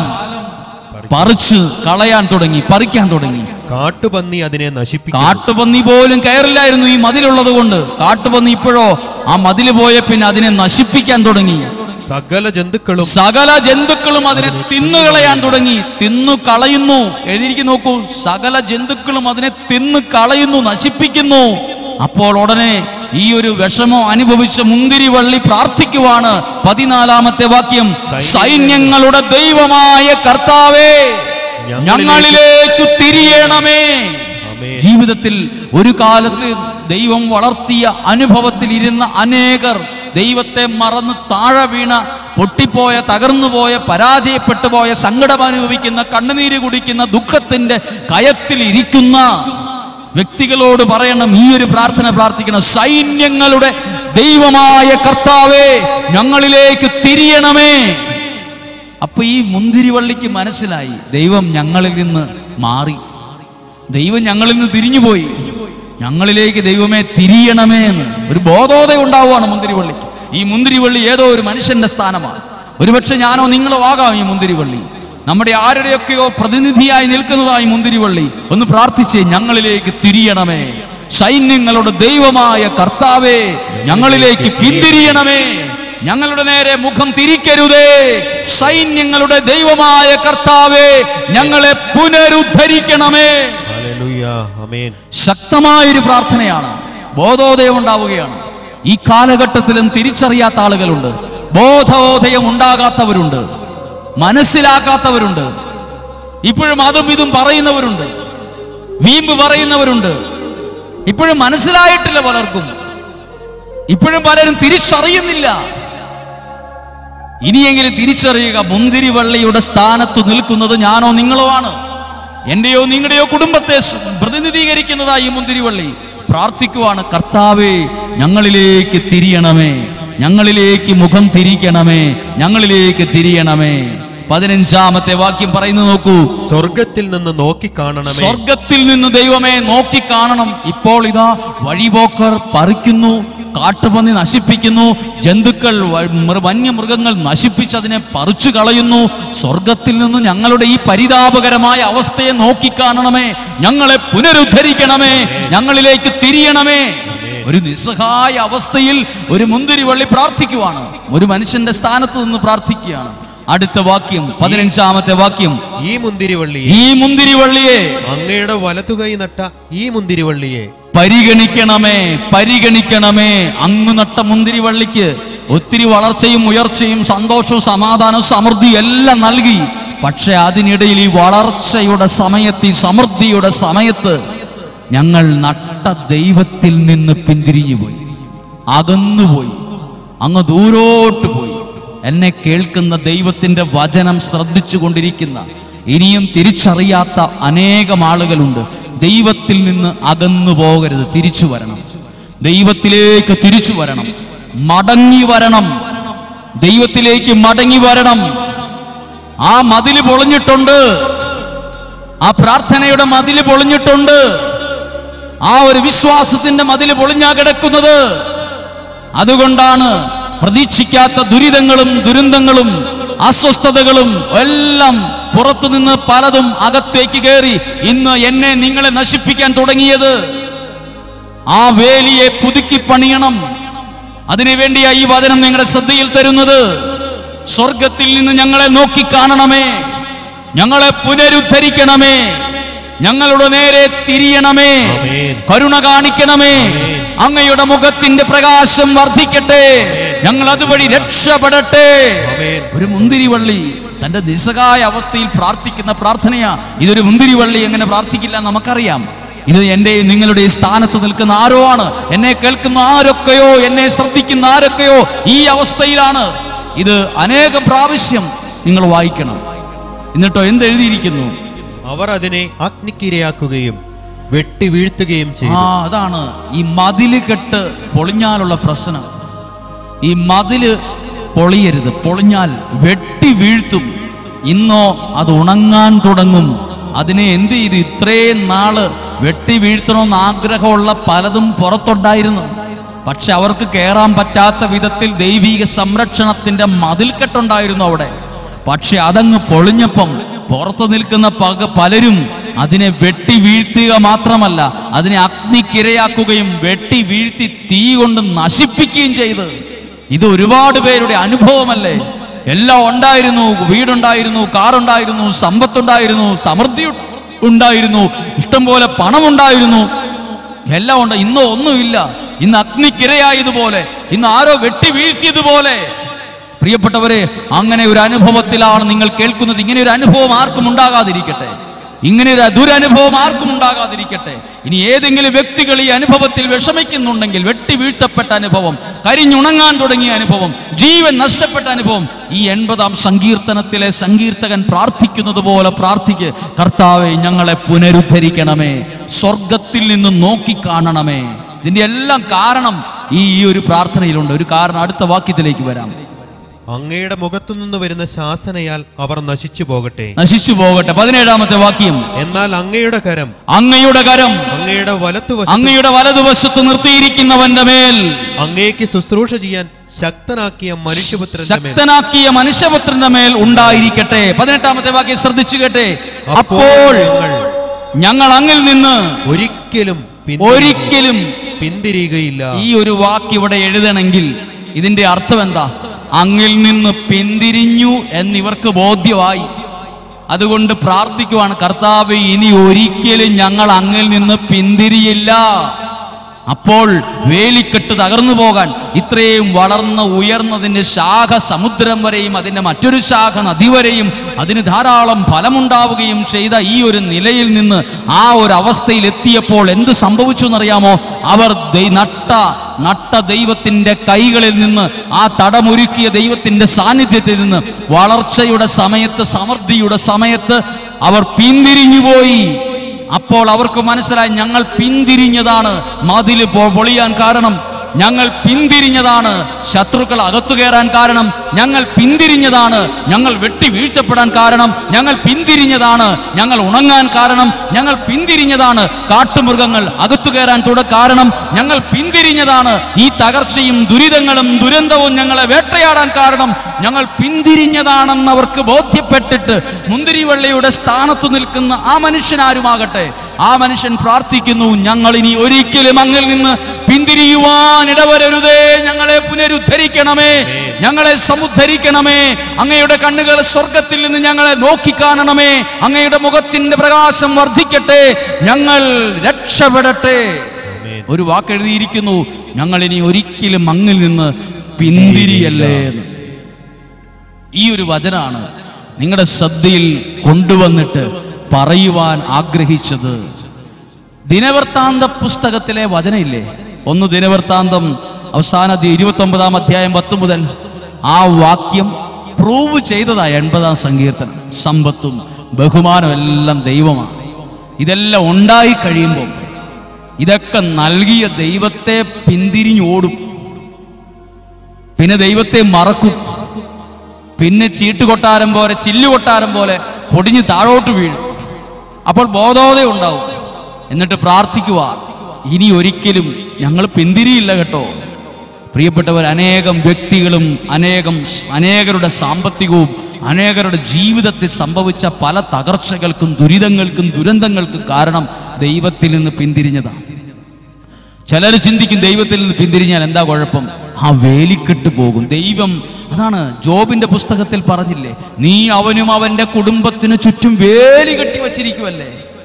പറിച്ച് കളയാൻ തുടങ്ങി പറിക്കാൻ തുടങ്ങി കാട്ടുപന്നി അതിനെ നശിപ്പിക്കും കാട്ടുപന്നി പോലും കയറില്ലായിരുന്നു ഈ മതിലുള്ളത് കൊണ്ട് കാട്ടുപന്നി ഇപ്പോഴോ ആ മതില് പോയ പിന്നെ അതിനെ നശിപ്പിക്കാൻ തുടങ്ങി സകല ജന്തുക്കളും സകല ജന്തുക്കളും അതിനെ തിന്നുകളയാൻ തുടങ്ങി തിന്നു കളയുന്നു എഴുതിയിരിക്കും നോക്കൂ സകല ജന്തുക്കളും അതിനെ തിന്നു കളയുന്നു നശിപ്പിക്കുന്നു അപ്പോൾ ഉടനെ ഈ ഒരു വിഷമം അനുഭവിച്ച മുന്തിരിവള്ളി പ്രാർത്ഥിക്കുവാണ് പതിനാലാമത്തെ വാക്യം സൈന്യങ്ങളുടെ ദൈവമായ കർത്താവേ ഞങ്ങളിലേക്ക് തിരിയണമേ ആമേൻ. ജീവിതത്തിൽ ഒരു കാലത്ത് ദൈവം വളർത്തിയ അനുഭവത്തിൽ ഇരുന്ന അനേകർ ദൈവത്തെ മറന്ന് താഴെ വീണ പൊട്ടിപ്പോയ തകർന്നുപോയ പരാജയപ്പെട്ടു പോയ സങ്കടം അനുഭവിക്കുന്ന കണ്ണുനീര് കുടിക്കുന്ന ദുഃഖത്തിന്റെ കയത്തിൽ ഇരിക്കുന്ന വ്യക്തികളോട് പറയണം ഈ ഒരു പ്രാർത്ഥന പ്രാർത്ഥിക്കണം സൈന്യങ്ങളുടെ ദൈവമായ കർത്താവേ ഞങ്ങളിലേക്ക് തിരിയണമേ അപ്പൊ ഈ മുന്തിരിവള്ളിക്ക് മനസ്സിലായി ദൈവം ഞങ്ങളിൽ നിന്ന് മാറി ദൈവം ഞങ്ങളിൽ നിന്ന് തിരിഞ്ഞുപോയി ഞങ്ങളിലേക്ക് ദൈവമേ തിരിയണമേ എന്ന് ഒരു ബോധോദയം ഉണ്ടാവുകയാണ് മുന്തിരിവള്ളിക്ക് ഈ മുന്തിരിവള്ളി ഏതോ ഒരു മനുഷ്യന്റെ സ്ഥാനമാണ് ഒരുപക്ഷെ ഞാനോ നിങ്ങളോ ആകാം ഈ മുന്തിരിവള്ളി നമ്മുടെ ആരുടെയൊക്കെയോ പ്രതിനിധിയായി നിൽക്കുന്നതായി മുന്തിരിവള്ളി ഒന്ന് പ്രാർത്ഥിച്ച് ഞങ്ങളിലേക്ക് തിരിയണമേ സൈന്യങ്ങളുടെ ദൈവമായ കർത്താവേ ഞങ്ങളിലേക്ക് പിന്തിരിയണമേ ഞങ്ങളുടെ നേരെ മുഖം തിരിക്കരുതേ സൈന്യങ്ങളുടെ ദൈവമായ കർത്താവേ ഞങ്ങളെ പുനരുദ്ധരിക്കണമേ ഹല്ലേലൂയ ആമേൻ ശക്തമായൊരു പ്രാർത്ഥനയാണ് ബോധോദയം ഉണ്ടാവുകയാണ് ഈ കാലഘട്ടത്തിലും തിരിച്ചറിയാത്ത ആളുകളുണ്ട് ബോധോദയം ഉണ്ടാകാത്തവരുണ്ട് മനസ്സിലാക്കാത്തവരുണ്ട് ഇപ്പോഴും അതും ഇതും പറയുന്നവരുണ്ട് വീമ്പ് പറയുന്നവരുണ്ട് ഇപ്പോഴും മനസ്സിലായിട്ടില്ല പലർക്കും ഇപ്പോഴും പലരും തിരിച്ചറിയുന്നില്ല ഇനിയെങ്കിലും തിരിച്ചറിയുക മുന്തിരിവള്ളിയുടെ സ്ഥാനത്ത് നിൽക്കുന്നത് ഞാനോ നിങ്ങളോ ആണ് എന്റെയോ നിങ്ങളുടെയോ കുടുംബത്തെ സ് പ്രതിനിധീകരിക്കുന്നതായി ഈ മുന്തിരിവള്ളി പ്രാർത്ഥിക്കുവാണ് കർത്താവേ ഞങ്ങളിലേക്ക് തിരിയണമേ ഞങ്ങളിലേക്ക് മുഖം തിരിക്കണമേ ഞങ്ങളിലേക്ക് തിരിയണമേ പതിനഞ്ചാമത്തെ വാക്യം പറയുന്നു നോക്കൂ സ്വർഗത്തിൽ നിന്ന് നോക്കിക്കാണണമേ സ്വർഗത്തിൽ നിന്ന് ദൈവമേ നോക്കി കാണണം ഇപ്പോൾ ഇതാ വഴിപോക്കർ പറിക്കുന്നു കാട്ടുപന്നി നശിപ്പിക്കുന്നു ജന്തുക്കൾ വ- മൃ- വന്യമൃഗങ്ങൾ നശിപ്പിച്ചതിനെ പറിച്ചു കളയുന്നു സ്വർഗത്തിൽ നിന്ന് ഞങ്ങളുടെ ഈ പരിതാപകരമായ അവസ്ഥയെ നോക്കിക്കാണണമേ ഞങ്ങളെ പുനരുദ്ധരിക്കണമേ ഞങ്ങളിലേക്ക് തിരിയണമേ ഒരു നിസ്സഹായ അവസ്ഥയിൽ ഒരു മുന്തിരിവള്ളി പ്രാർത്ഥിക്കുവാണ് ഒരു മനുഷ്യന്റെ സ്ഥാനത്ത് നിന്ന് പ്രാർത്ഥിക്കുകയാണ് അടുത്ത വാക്യം പതിനഞ്ചാമത്തെ വാക്യം ഈ മുന്തിരിവള്ളിയെ ഈ മുന്തിരിവള്ളിയെ അങ്ങയുടെ വലതുകൈ നട്ട ഈ മുന്തിരിവള്ളിയെ പരിഗണിക്കണമേ പരിഗണിക്കണമേ അങ്ങ് നട്ട മുന്തിരിവള്ളിക്ക് ഒത്തിരി വളർച്ചയും ഉയർച്ചയും സന്തോഷവും സമാധാനവും സമൃദ്ധിയും എല്ലാം നൽകി പക്ഷെ അതിനിടയിൽ ഈ വളർച്ചയുടെ സമയത്ത് ഈ സമൃദ്ധിയുടെ സമയത്ത് ഞങ്ങൾ നട്ട ദൈവത്തിൽ നിന്ന് പിന്തിരിഞ്ഞുപോയി അകന്നുപോയി അങ്ങ് ദൂരോട്ട് പോയി എന്നെ കേൾക്കുന്ന ദൈവത്തിന്റെ വചനം ശ്രദ്ധിച്ചു കൊണ്ടിരിക്കുന്ന ഇനിയും തിരിച്ചറിയാത്ത അനേകം ആളുകളുണ്ട് ദൈവത്തിൽ നിന്ന് അകന്നു പോകരുത് തിരിച്ചു വരണം ദൈവത്തിലേക്ക് തിരിച്ചു വരണം മടങ്ങി വരണം ദൈവത്തിലേക്ക് മടങ്ങി വരണം ആ മതില് പൊളിഞ്ഞിട്ടുണ്ട് ആ പ്രാർത്ഥനയുടെ മതില് പൊളിഞ്ഞിട്ടുണ്ട് ആ ഒരു വിശ്വാസത്തിന്റെ മതില് പൊളിഞ്ഞാ കിടക്കുന്നത് അതുകൊണ്ടാണ് പ്രതീക്ഷിക്കാത്ത ദുരിതങ്ങളും ദുരന്തങ്ങളും അസ്വസ്ഥതകളും എല്ലാം പുറത്തുനിന്ന് പലതും അകത്തേക്ക് കയറി ഇന്ന് എന്നെ നിങ്ങളെ നശിപ്പിക്കാൻ തുടങ്ങിയത് ആ വേലിയെ പുതുക്കി പണിയണം അതിനുവേണ്ടിയാ ഈ വചനം നിങ്ങളുടെ ശ്രദ്ധയിൽ തരുന്നത് സ്വർഗത്തിൽ നിന്ന് ഞങ്ങളെ നോക്കി കാണണമേ ഞങ്ങളെ പുനരുദ്ധരിക്കണമേ ഞങ്ങളുടെ നേരെ തിരിയണമേ ആമേൻ. കരുണ കാണിക്കണമേ അങ്ങയുടെ മുഖത്തിന്റെ പ്രകാശം വർദ്ധിക്കട്ടെ ഞങ്ങൾ അതുവഴി രക്ഷപ്പെടട്ടെ ആമേൻ. ഒരു മുന്തിരിവള്ളി തന്റെ നിസ്സഹായ അവസ്ഥയിൽ പ്രാർത്ഥിക്കുന്ന പ്രാർത്ഥനയാ ഇതൊരു മുന്തിരിവള്ളി എങ്ങനെ പ്രാർത്ഥിക്കില്ല എന്ന് നമുക്കറിയാം ഇത് എൻ്റെ നിങ്ങളുടെ സ്ഥാനത്ത് നിൽക്കുന്ന ആരോ ആണ് എന്നെ കേൾക്കുന്ന ആരൊക്കെയോ എന്നെ ശ്രദ്ധിക്കുന്ന ആരൊക്കെയോ ഈ അവസ്ഥയിലാണ് ഇത് അനേകം പ്രാവശ്യം നിങ്ങൾ വായിക്കണം എന്നിട്ടോ എന്ത് എഴുതിയിരിക്കുന്നു അവർ അതിനെ അഗ്നിക്കിരയാക്കുകയും വെട്ടി വീഴ്ത്തുകയും ആ ചെയ്തു അതാണ് ഈ മതില് കെട്ട് പൊളിഞ്ഞാലുള്ള പ്രശ്നം ഈ മതില് പൊളിയരുത് പൊളിഞ്ഞാൽ വെട്ടി വീഴ്ത്തും ഇന്നോ അത് ഉണങ്ങാൻ തുടങ്ങും അതിനെ എന്ത് ചെയ്തു ഇത്രയും നാള് വെട്ടി വീഴ്ത്തണമെന്ന് ആഗ്രഹമുള്ള പലതും പുറത്തുണ്ടായിരുന്നു പക്ഷെ അവർക്ക് കയറാൻ പറ്റാത്ത വിധത്തിൽ ദൈവിക സംരക്ഷണത്തിന്റെ മതിൽക്കെട്ടുണ്ടായിരുന്നു അവിടെ പക്ഷെ അതങ്ങ് പൊളിഞ്ഞപ്പം പുറത്തു നിൽക്കുന്ന പക പലരും അതിനെ വെട്ടി വീഴ്ത്തുക മാത്രമല്ല അതിനെ അഗ്നിക്കിരയാക്കുകയും വെട്ടി വീഴ്ത്തി തീ കൊണ്ട് നശിപ്പിക്കുകയും ചെയ്ത് ഇത് ഒരുപാട് പേരുടെ അനുഭവമല്ലേ എല്ലാം ഉണ്ടായിരുന്നു വീടുണ്ടായിരുന്നു കാറുണ്ടായിരുന്നു സമ്പത്തുണ്ടായിരുന്നു സമൃദ്ധി ഉണ്ടായിരുന്നു ഇഷ്ടംപോലെ പണമുണ്ടായിരുന്നു എല്ലാം ഉണ്ട് ഇന്നോ ഒന്നുമില്ല ഇന്ന് അഗ്നിക്കിരയായതുപോലെ ഇന്ന് ആരോ വെട്ടി വീഴ്ത്തിയതുപോലെ പ്രിയപ്പെട്ടവരെ അങ്ങനെ ഒരു അനുഭവത്തിലാണ് നിങ്ങൾ കേൾക്കുന്നത് ഇങ്ങനെ ഒരു അനുഭവം ആർക്കും ഉണ്ടാകാതിരിക്കട്ടെ ഇങ്ങനെ ഒരു ദുരനുഭവം ആർക്കും ഉണ്ടാകാതിരിക്കട്ടെ ഇനി ഏതെങ്കിലും വ്യക്തികൾ ഈ അനുഭവത്തിൽ വിഷമിക്കുന്നുണ്ടെങ്കിൽ വെട്ടി വീഴ്ത്തപ്പെട്ട അനുഭവം കരിഞ്ഞുണങ്ങാൻ തുടങ്ങിയ അനുഭവം ജീവൻ നഷ്ടപ്പെട്ട അനുഭവം ഈ എൺപതാം സങ്കീർത്തനത്തിലെ സങ്കീർത്തകൻ പ്രാർത്ഥിക്കുന്നത് പോലെ പ്രാർത്ഥിക്ക് കർത്താവെ ഞങ്ങളെ പുനരുദ്ധരിക്കണമേ സ്വർഗത്തിൽ നിന്ന് നോക്കിക്കാണണമേ ഇതിന്റെ എല്ലാം കാരണം ഈ ഈ ഒരു പ്രാർത്ഥനയിലുണ്ട് ഒരു കാരണം അടുത്ത വാക്യത്തിലേക്ക് വരാം അങ്ങയുടെ മുഖത്തുനിന്ന് വരുന്ന ശാസനയാൽ അവർ നശിച്ചു പോകട്ടെ നശിച്ചു പോകട്ടെ പതിനേഴാമത്തെ വാക്യം എന്നാൽ അങ്ങയുടെ കരം അങ്ങയുടെ കരം അങ്ങയുടെ വലത്തുവശം അങ്ങയുടെ വലതുവശത്ത് നിർത്തിയിരിക്കുന്നവന്റെ മേൽ അങ്ങേക്ക് ശുശ്രൂഷ ചെയ്യാൻ ശക്തനാക്കിയ മനുഷ്യപുത്രന്റെ മേൽ ശക്തനാക്കിയ മനുഷ്യപുത്രന്റെ മേൽ ഉണ്ടായിരിക്കട്ടെ പതിനെട്ടാമത്തെ വാക്യം ശ്രദ്ധിച്ചു കേട്ടെ അപ്പോൾ അപ്പോൾ ഞങ്ങൾ ഞങ്ങൾ അങ്ങിൽ നിന്ന് ഒരിക്കലും പിന്തിരിയുക- ഒരിക്കലും പിന്തിരിയുകയില്ല ഈ ഒരു വാക്ക് ഇവിടെ എഴുതണമെങ്കിൽ ഇതിന്റെ അർത്ഥം എന്താ അങ്ങിൽ നിന്ന് പിന്തിരിഞ്ഞു എന്നിവർക്ക് ബോധ്യമായി അതുകൊണ്ട് പ്രാർത്ഥിക്കുവാണ് കർത്താവ് ഇനി ഒരിക്കലും ഞങ്ങൾ അങ്ങിൽ നിന്ന് പിന്തിരിയില്ല അപ്പോൾ വേലിക്കെട്ട് തകർന്നു പോകാൻ ഇത്രയും വളർന്ന് ഉയർന്നതിന്റെ ശാഖ സമുദ്രം വരെയും അതിന്റെ മറ്റൊരു ശാഖ നദി വരെയും അതിന് ധാരാളം ഫലമുണ്ടാവുകയും ചെയ്ത ഈ ഒരു നിലയിൽ നിന്ന് ആ ഒരു അവസ്ഥയിൽ എത്തിയപ്പോൾ എന്ത് സംഭവിച്ചു എന്നറിയാമോ അവർ ദൈ- നട്ട നട്ട ദൈവത്തിന്റെ കൈകളിൽ നിന്ന് ആ തടമൊരുക്കിയ ദൈവത്തിന്റെ സാന്നിധ്യത്തിൽ നിന്ന് വളർച്ചയുടെ സമയത്ത് സമൃദ്ധിയുടെ സമയത്ത് അവർ പിന്തിരിഞ്ഞുപോയി അപ്പോൾ അവർക്ക് മനസ്സിലായി ഞങ്ങൾ പിന്തിരിഞ്ഞതാണ് മതില് പൊ- പൊളിയാൻ കാരണം ഞങ്ങൾ പിന്തിരിഞ്ഞതാണ് ശത്രുക്കൾ അകത്തു കയറാൻ കാരണം ഞങ്ങൾ പിന്തിരിഞ്ഞതാണ് ഞങ്ങൾ വെട്ടി വീഴ്ത്തപ്പെടാൻ കാരണം ഞങ്ങൾ പിന്തിരിഞ്ഞതാണ് ഞങ്ങൾ ഉണങ്ങാൻ കാരണം ഞങ്ങൾ പിന്തിരിഞ്ഞതാണ് കാട്ടുമൃഗങ്ങൾ അകത്തു കയറാൻ തുട കാരണം ഞങ്ങൾ പിന്തിരിഞ്ഞതാണ് ഈ തകർച്ചയും ദുരിതങ്ങളും ദുരന്തവും ഞങ്ങളെ വേട്ടയാടാൻ കാരണം ഞങ്ങൾ പിന്തിരിഞ്ഞതാണെന്ന് അവർക്ക് ബോധ്യപ്പെട്ടിട്ട് മുന്തിരിവള്ളിയുടെ സ്ഥാനത്ത് നിൽക്കുന്ന ആ മനുഷ്യനാരുമാകട്ടെ ആ മനുഷ്യൻ പ്രാർത്ഥിക്കുന്നു ഞങ്ങൾ ഇനി ഒരിക്കലും അങ്ങിൽ നിന്ന് പിന്തിരിയുവാൻ ഇടവരരുതേ ഞങ്ങളെ പുനരുദ്ധരിക്കണമേ ഞങ്ങളെ സമുദ്ധരിക്കണമേ അങ്ങയുടെ കണ്ണുകൾ സ്വർഗത്തിൽ നിന്ന് ഞങ്ങളെ നോക്കിക്കാണണമേ അങ്ങയുടെ മുഖത്തിന്റെ പ്രകാശം വർദ്ധിക്കട്ടെ ഞങ്ങൾ രക്ഷപ്പെടട്ടെ ആമേൻ. ഒരു വാക്ക് എഴുതിയിരിക്കുന്നു ഞങ്ങൾ ഇനി ഒരിക്കലും അങ്ങിൽ നിന്ന് പിന്തിരിയല്ലേ എന്ന് ഈ ഒരു വചനാണ് നിങ്ങളുടെ ശ്രദ്ധയിൽ കൊണ്ടുവന്നിട്ട് പറയുവാൻ ആഗ്രഹിച്ചത് ദിനവൃത്താന്ത പുസ്തകത്തിലെ വചനയില്ലേ ഒന്ന് ദിനവൃത്താന്തം അവസാന ഇരുപത്തി ഒമ്പതാം അധ്യായം പത്ത് മുതൽ ആ വാക്യം പ്രൂവ് ചെയ്തതായ എൺപതാം സങ്കീർത്തനം സമ്പത്തും ബഹുമാനവും എല്ലാം ദൈവമാണ് ഇതെല്ലാം ഉണ്ടായി കഴിയുമ്പോൾ ഇതൊക്കെ നൽകിയ ദൈവത്തെ പിന്തിരിഞ്ഞോടും പിന്നെ ദൈവത്തെ മറക്കും പിന്നെ ചീട്ടുകൊട്ടാരം പോലെ ചില്ലുകൊട്ടാരം പോലെ പൊടിഞ്ഞ് താഴോട്ട് വീഴും അപ്പോൾ ബോധോദയം ഉണ്ടാവും എന്നിട്ട് പ്രാർത്ഥിക്കുക ഇനി ഒരിക്കലും ഞങ്ങൾ പിന്തിരിയില്ല കേട്ടോ പ്രിയപ്പെട്ടവർ അനേകം വ്യക്തികളും അനേകം സ്- അനേകരുടെ സാമ്പത്തികവും അനേകരുടെ ജീവിതത്തിൽ സംഭവിച്ച പല തകർച്ചകൾക്കും ദുരിതങ്ങൾക്കും ദുരന്തങ്ങൾക്കും കാരണം ദൈവത്തിൽ നിന്ന് പിന്തിരിഞ്ഞതാണ് ചിലർ ചിന്തിക്കും ദൈവത്തിൽ നിന്ന് പിന്തിരിഞ്ഞാൽ എന്താ കുഴപ്പം ആ വേലിക്കെട്ട് പോകും ദൈവം അതാണ് ജോബിന്റെ പുസ്തകത്തിൽ പറഞ്ഞില്ലേ നീ അവനും അവന്റെ കുടുംബത്തിന് ചുറ്റും വേലി കെട്ടി വച്ചിരിക്കുവല്ലേ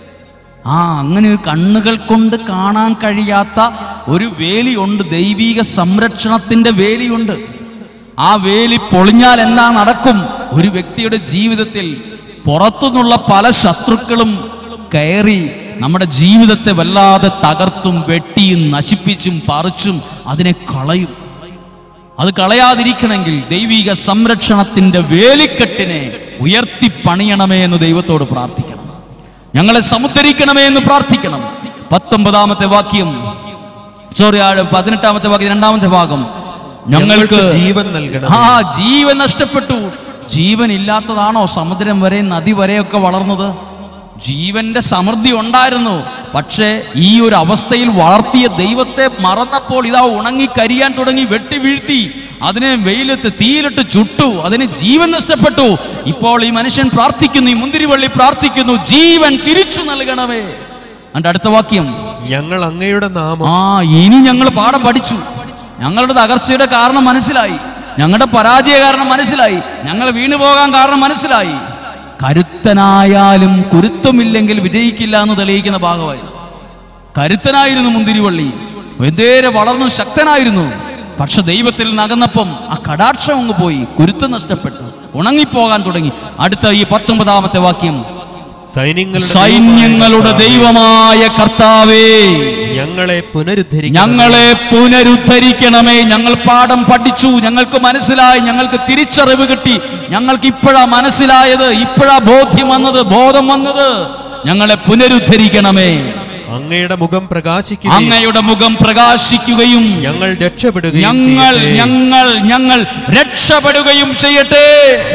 ആ അങ്ങനെ ഒരു കണ്ണുകൾ കൊണ്ട് കാണാൻ കഴിയാത്ത ഒരു വേലിയുണ്ട് ദൈവീക സംരക്ഷണത്തിന്റെ വേലിയുണ്ട് ആ വേലി പൊളിഞ്ഞാൽ എന്താ നടക്കും ഒരു വ്യക്തിയുടെ ജീവിതത്തിൽ പുറത്തുനിന്നുള്ള പല ശത്രുക്കളും കയറി നമ്മുടെ ജീവിതത്തെ വല്ലാതെ തകർത്തും വെട്ടിയും നശിപ്പിച്ചും പറിച്ചും അതിനെ കളയും അത് കളയാതിരിക്കണമെങ്കിൽ ദൈവിക സംരക്ഷണത്തിന്റെ വേലിക്കെട്ടിനെ ഉയർത്തി പണിയണമേ എന്ന് ദൈവത്തോട് പ്രാർത്ഥിക്കണം ഞങ്ങളെ സമുദ്ധരിക്കണമേ എന്ന് പ്രാർത്ഥിക്കണം പത്തൊമ്പതാമത്തെ വാക്യം സോറി ആ പതിനെട്ടാമത്തെ വാക്യം രണ്ടാമത്തെ ഭാഗം ഞങ്ങൾക്ക് ഞങ്ങൾക്ക് ജീവൻ നൽകണം ആ ജീവൻ നഷ്ടപ്പെട്ടു ജീവൻ ഇല്ലാത്തതാണോ സമുദ്രം വരെ നദി വരെയൊക്കെ വളർന്നത് ജീവന്റെ സമൃദ്ധി ഉണ്ടായിരുന്നു പക്ഷേ ഈ ഒരു അവസ്ഥയിൽ വളർത്തിയ ദൈവത്തെ മറന്നപ്പോൾ ഇതാ ഉണങ്ങി കരിയാൻ തുടങ്ങി വെട്ടി വീഴ്ത്തി അതിനെ വെയിലത്ത് തീയിലിട്ട് ചുട്ടു അതിന് ജീവൻ നഷ്ടപ്പെട്ടു ഇപ്പോൾ ഈ മനുഷ്യൻ പ്രാർത്ഥിക്കുന്നു ഈ മുന്തിരിവള്ളി പ്രാർത്ഥിക്കുന്നു ജീവൻ തിരിച്ചു നൽകണമേ അതിന്റെ അടുത്ത വാക്യം ഞങ്ങൾ അങ്ങയുടെ നാമം ആ ഇനി ഞങ്ങൾ പാഠം പഠിച്ചു ഞങ്ങളുടെ തകർച്ചയുടെ കാരണം മനസ്സിലായി ഞങ്ങളുടെ പരാജയ കാരണം മനസ്സിലായി ഞങ്ങൾ വീണു പോകാൻ കാരണം മനസ്സിലായി കരുത്തനായാലും കുരുത്തമില്ലെങ്കിൽ വിജയിക്കില്ല എന്ന് തെളിയിക്കുന്ന ഭാഗമായി കരുത്തനായിരുന്നു മുന്തിരിവള്ളി വെന്തേരെ വളർന്നു ശക്തനായിരുന്നു പക്ഷെ ദൈവത്തിൽ നകന്നപ്പം ആ കടാക്ഷം അങ്ങ് പോയി കുരുത്തം നഷ്ടപ്പെട്ടു ഉണങ്ങിപ്പോകാൻ തുടങ്ങി അടുത്ത ഈ പത്തൊമ്പതാമത്തെ വാക്യം സൈന്യങ്ങളുടെ സൈന്യങ്ങളുടെ ദൈവമായ കർത്താവേ ഞങ്ങളെ പുനരുദ്ധരിക്കണം ഞങ്ങളെ പുനരുദ്ധരിക്കണമേ ഞങ്ങൾ പാഠം പഠിച്ചു ഞങ്ങൾക്ക് മനസ്സിലായി ഞങ്ങൾക്ക് തിരിച്ചറിവ് കിട്ടി ഞങ്ങൾക്ക് ഇപ്പോഴാ മനസ്സിലായത് ഇപ്പോഴാ ബോധ്യം വന്നത് ബോധം വന്നത് ഞങ്ങളെ പുനരുദ്ധരിക്കണമേ അങ്ങയുടെ മുഖം പ്രകാശിക്കുകയും അങ്ങയുടെ മുഖം പ്രകാശിക്കുകയും ഞങ്ങൾ രക്ഷപ്പെടുകയും ഞങ്ങൾ ചെയ്യട്ടെ. ഞങ്ങൾ ഞങ്ങൾ രക്ഷപ്പെടുകയും ചെയ്യട്ടെ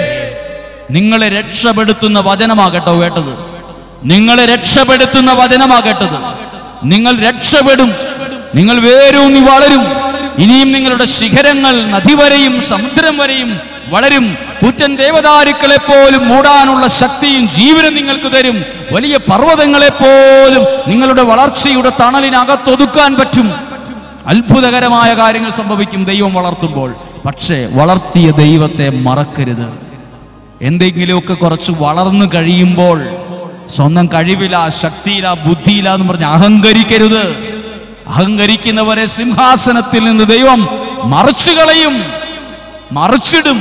നിങ്ങളെ രക്ഷപ്പെടുത്തുന്ന വചനമാകട്ടോ കേട്ടത് നിങ്ങളെ രക്ഷപ്പെടുത്തുന്ന വചനമാകേണ്ടത് നിങ്ങൾ രക്ഷപ്പെടും നിങ്ങൾ വേരൂന്നി വളരും ഇനിയും നിങ്ങളുടെ ശിഖരങ്ങൾ നദി വരെയും സമുദ്രം വരെയും വളരും കുറ്റൻ ദേവദാരുക്കളെ പോലും മൂടാനുള്ള ശക്തിയും ജീവനും നിങ്ങൾക്ക് തരും വലിയ പർവ്വതങ്ങളെ പോലും നിങ്ങളുടെ വളർച്ചയുടെ തണലിനകത്തൊതുക്കാൻ പറ്റും അത്ഭുതകരമായ കാര്യങ്ങൾ സംഭവിക്കും ദൈവം വളർത്തുമ്പോൾ പക്ഷേ വളർത്തിയ ദൈവത്തെ മറക്കരുത് എന്തെങ്കിലുമൊക്കെ കുറച്ച് വളർന്നു കഴിയുമ്പോൾ സ്വന്തം കഴിവില ശക്തിയില ബുദ്ധിയില എന്ന് പറഞ്ഞ് അഹങ്കരിക്കരുത് അഹങ്കരിക്കുന്നവരെ സിംഹാസനത്തിൽ നിന്ന് ദൈവം മറിച്ചു കളയും മറിച്ചിടും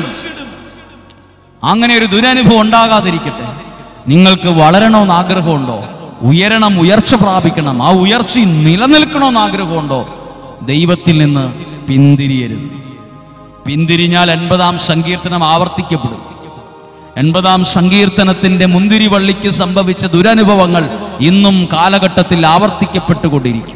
അങ്ങനെ ഒരു ദുരനുഭവം ഉണ്ടാകാതിരിക്കട്ടെ നിങ്ങൾക്ക് വളരണമെന്ന് ആഗ്രഹമുണ്ടോ ഉയരണം ഉയർച്ച പ്രാപിക്കണം ആ ഉയർച്ച നിലനിൽക്കണമെന്ന് ആഗ്രഹമുണ്ടോ ദൈവത്തിൽ നിന്ന് പിന്തിരിയരുത് പിന്തിരിഞ്ഞാൽ എൺപതാം സങ്കീർത്തനം ആവർത്തിക്കപ്പെടും എൺപതാം സങ്കീർത്തനത്തിന്റെ മുന്തിരിവള്ളിക്ക് സംഭവിച്ച ദുരനുഭവങ്ങൾ ഇന്നും കാലഘട്ടത്തിൽ ആവർത്തിക്കപ്പെട്ടുകൊണ്ടിരിക്കും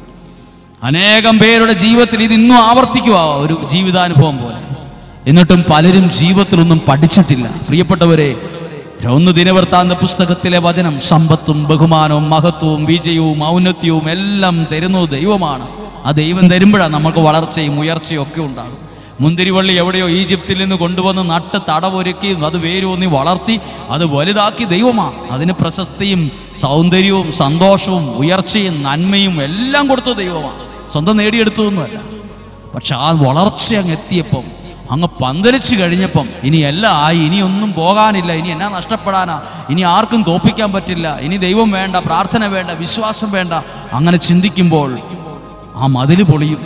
അനേകം പേരുടെ ജീവിതത്തിൽ ഇത് ഇന്നും ആവർത്തിക്കുക ഒരു ജീവിതാനുഭവം പോലെ എന്നിട്ടും പലരും ജീവിതത്തിലൊന്നും പഠിച്ചിട്ടില്ല പ്രിയപ്പെട്ടവരെ ഒന്ന് ദിനവൃത്താന്ത പുസ്തകത്തിലെ വചനം സമ്പത്തും ബഹുമാനവും മഹത്വവും വിജയവും ഔന്നത്യവും എല്ലാം തരുന്നത് ദൈവമാണ് ആ ദൈവം തരുമ്പോഴാണ് നമുക്ക് വളർച്ചയും ഉയർച്ചയും ഒക്കെ ഉണ്ടാകും മുന്തിരിവള്ളി എവിടെയോ ഈജിപ്തിൽ നിന്ന് കൊണ്ടുവന്ന് നട്ട് തടവൊരുക്കി അത് വേരൂന്നി വളർത്തി അത് വലുതാക്കി ദൈവമാണ് അതിന് പ്രശസ്തിയും സൗന്ദര്യവും സന്തോഷവും ഉയർച്ചയും നന്മയും എല്ലാം കൊടുത്ത ദൈവമാണ് സ്വന്തം നേടിയെടുത്തതൊന്നുമല്ല പക്ഷെ ആ വളർച്ച അങ്ങ് എത്തിയപ്പം അങ്ങ് പന്തലിച്ച് കഴിഞ്ഞപ്പം ഇനി എല്ലാം ആയി ഇനി ഒന്നും പോകാനില്ല ഇനി എന്നാ നഷ്ടപ്പെടാനാ ഇനി ആർക്കും തോപ്പിക്കാൻ പറ്റില്ല ഇനി ദൈവം വേണ്ട പ്രാർത്ഥന വേണ്ട വിശ്വാസം വേണ്ട അങ്ങനെ ചിന്തിക്കുമ്പോൾ ആ മതില് പൊളിയും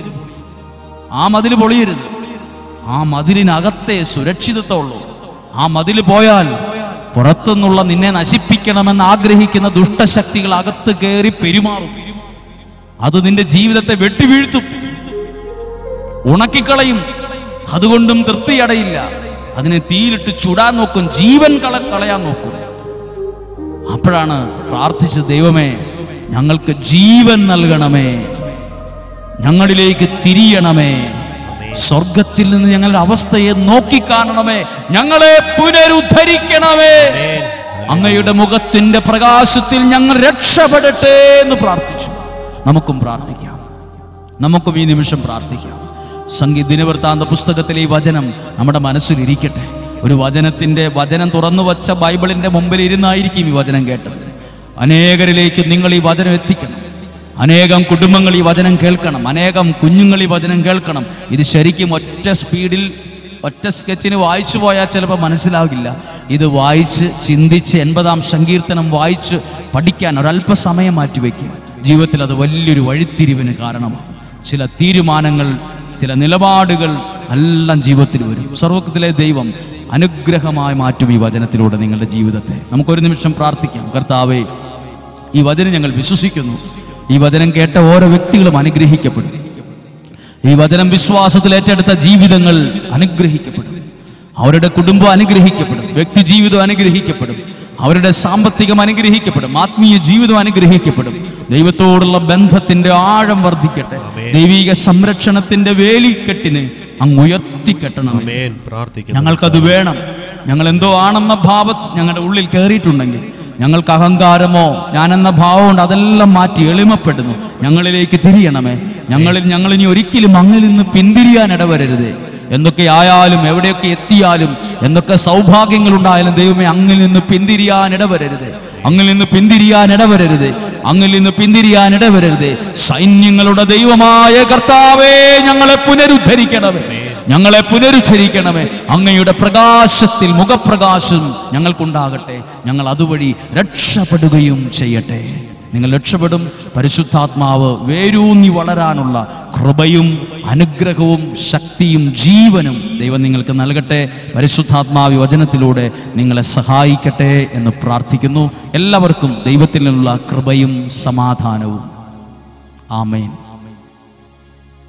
ആ മതില് പൊളിയരുത് ആ മതിലിനകത്തെ സുരക്ഷിതത്വമുള്ളൂ ആ മതിൽ പോയാൽ പുറത്തുനിന്നുള്ള നിന്നെ നശിപ്പിക്കണമെന്ന് ആഗ്രഹിക്കുന്ന ദുഷ്ടശക്തികൾ അകത്ത് കയറി പെരുമാറും അത് നിന്റെ ജീവിതത്തെ വെട്ടിവീഴ്ത്തും ഉണക്കിക്കളയും അതുകൊണ്ടും തൃപ്തിയടയില്ല അതിനെ തീയിലിട്ട് ചുടാൻ നോക്കും ജീവൻ കള കളയാൻ നോക്കും അപ്പോഴാണ് പ്രാർത്ഥിച്ച ദൈവമേ ഞങ്ങൾക്ക് ജീവൻ നൽകണമേ ഞങ്ങളിലേക്ക് തിരിയണമേ സ്വർഗത്തിൽ നിന്ന് ഞങ്ങളുടെ അവസ്ഥയെ നോക്കിക്കാണണമേ ഞങ്ങളെ പുനരുദ്ധരിക്കണമേ അങ്ങയുടെ മുഖത്തിന്റെ പ്രകാശത്തിൽ ഞങ്ങൾ രക്ഷപ്പെടട്ടെ എന്ന് പ്രാർത്ഥിച്ചു നമുക്കും പ്രാർത്ഥിക്കാം നമുക്കും ഈ നിമിഷം പ്രാർത്ഥിക്കാം സംഗീത ദിനവൃത്താന്ത പുസ്തകത്തിലെ ഈ വചനം നമ്മുടെ മനസ്സിലിരിക്കട്ടെ ഒരു വചനത്തിന്റെ വചനം തുറന്നു വച്ച ബൈബിളിന്റെ മുമ്പിൽ ഇരുന്നായിരിക്കും ഈ വചനം കേട്ടത് അനേകരിലേക്ക് നിങ്ങൾ ഈ വചനം എത്തിക്കണം അനേകം കുടുംബങ്ങൾ ഈ വചനം കേൾക്കണം അനേകം കുഞ്ഞുങ്ങൾ ഈ വചനം കേൾക്കണം ഇത് ശരിക്കും ഒറ്റ സ്പീഡിൽ ഒറ്റ സ്കെച്ചിന് വായിച്ചു പോയാൽ ചിലപ്പോൾ മനസ്സിലാകില്ല ഇത് വായിച്ച് ചിന്തിച്ച് എൺപതാം സങ്കീർത്തനം വായിച്ച് പഠിക്കാൻ ഒരല്പസമയം മാറ്റിവെക്കുക ജീവിതത്തിൽ അത് വലിയൊരു വഴിത്തിരിവിന് കാരണമാണ് ചില തീരുമാനങ്ങൾ ചില നിലപാടുകൾ എല്ലാം ജീവിതത്തിൽ വരും സർവത്തിലെ ദൈവം അനുഗ്രഹമായി മാറ്റും ഈ വചനത്തിലൂടെ നിങ്ങളുടെ ജീവിതത്തെ നമുക്കൊരു നിമിഷം പ്രാർത്ഥിക്കാം കർത്താവേ ഈ വചനം ഞങ്ങൾ വിശ്വസിക്കുന്നു ഈ വചനം കേട്ട ഓരോ വ്യക്തികളും അനുഗ്രഹിക്കപ്പെടും ഈ വചനം വിശ്വാസത്തിൽ ഏറ്റെടുത്ത ജീവിതങ്ങൾ അനുഗ്രഹിക്കപ്പെടും അവരുടെ കുടുംബം അനുഗ്രഹിക്കപ്പെടും വ്യക്തി ജീവിതം അനുഗ്രഹിക്കപ്പെടും അവരുടെ സാമ്പത്തികം അനുഗ്രഹിക്കപ്പെടും ആത്മീയ ജീവിതം അനുഗ്രഹിക്കപ്പെടും ദൈവത്തോടുള്ള ബന്ധത്തിന്റെ ആഴം വർദ്ധിക്കട്ടെ ദൈവിക സംരക്ഷണത്തിന്റെ വേലിക്കെട്ടിന് അങ്ങ് ഉയർത്തിക്കെട്ടണം ആമേൻ പ്രാർത്ഥിക്കുന്നു ഞങ്ങൾക്കത് വേണം ഞങ്ങൾ എന്തോ ആണെന്ന ഭാവം ഞങ്ങളുടെ ഉള്ളിൽ കയറിയിട്ടുണ്ടെങ്കിൽ ഞങ്ങൾക്ക് അഹങ്കാരമോ ഞാനെന്ന ഭാവമുണ്ട് അതെല്ലാം മാറ്റി എളിമപ്പെടുന്നു ഞങ്ങളിലേക്ക് തിരിയണമേ ഞങ്ങളിൽ ഞങ്ങൾ ഇനി ഒരിക്കലും അങ്ങിൽ നിന്ന് പിന്തിരിയാൻ ഇടവരരുതേ എന്തൊക്കെ ആയാലും എവിടെയൊക്കെ എത്തിയാലും എന്തൊക്കെ സൗഭാഗ്യങ്ങളുണ്ടായാലും ദൈവമേ അങ്ങിൽ നിന്ന് പിന്തിരിയാൻ ഇടവരരുത് അങ്ങിൽ നിന്ന് പിന്തിരിയാൻ ഇടവരരുത് അങ്ങിൽ നിന്ന് പിന്തിരിയാൻ ഇടവരരുത് സൈന്യങ്ങളുടെ ദൈവമായ കർത്താവേ ഞങ്ങളെ പുനരുദ്ധരിക്കണമേ ഞങ്ങളെ പുനരുദ്ധരിക്കണമേ അങ്ങയുടെ പ്രകാശത്തിൽ മുഖപ്രകാശം ഞങ്ങൾക്കുണ്ടാകട്ടെ ഞങ്ങൾ അതുവഴി രക്ഷപ്പെടുകയും ചെയ്യട്ടെ നിങ്ങൾ രക്ഷപ്പെടും പരിശുദ്ധാത്മാവ് വേരൂന്നി വളരാനുള്ള കൃപയും അനുഗ്രഹവും ശക്തിയും ജീവനും ദൈവം നിങ്ങൾക്ക് നൽകട്ടെ പരിശുദ്ധാത്മാവ് വചനത്തിലൂടെ നിങ്ങളെ സഹായിക്കട്ടെ എന്ന് പ്രാർത്ഥിക്കുന്നു എല്ലാവർക്കും ദൈവത്തിൽ നിന്നുള്ള കൃപയും സമാധാനവും ആമേൻ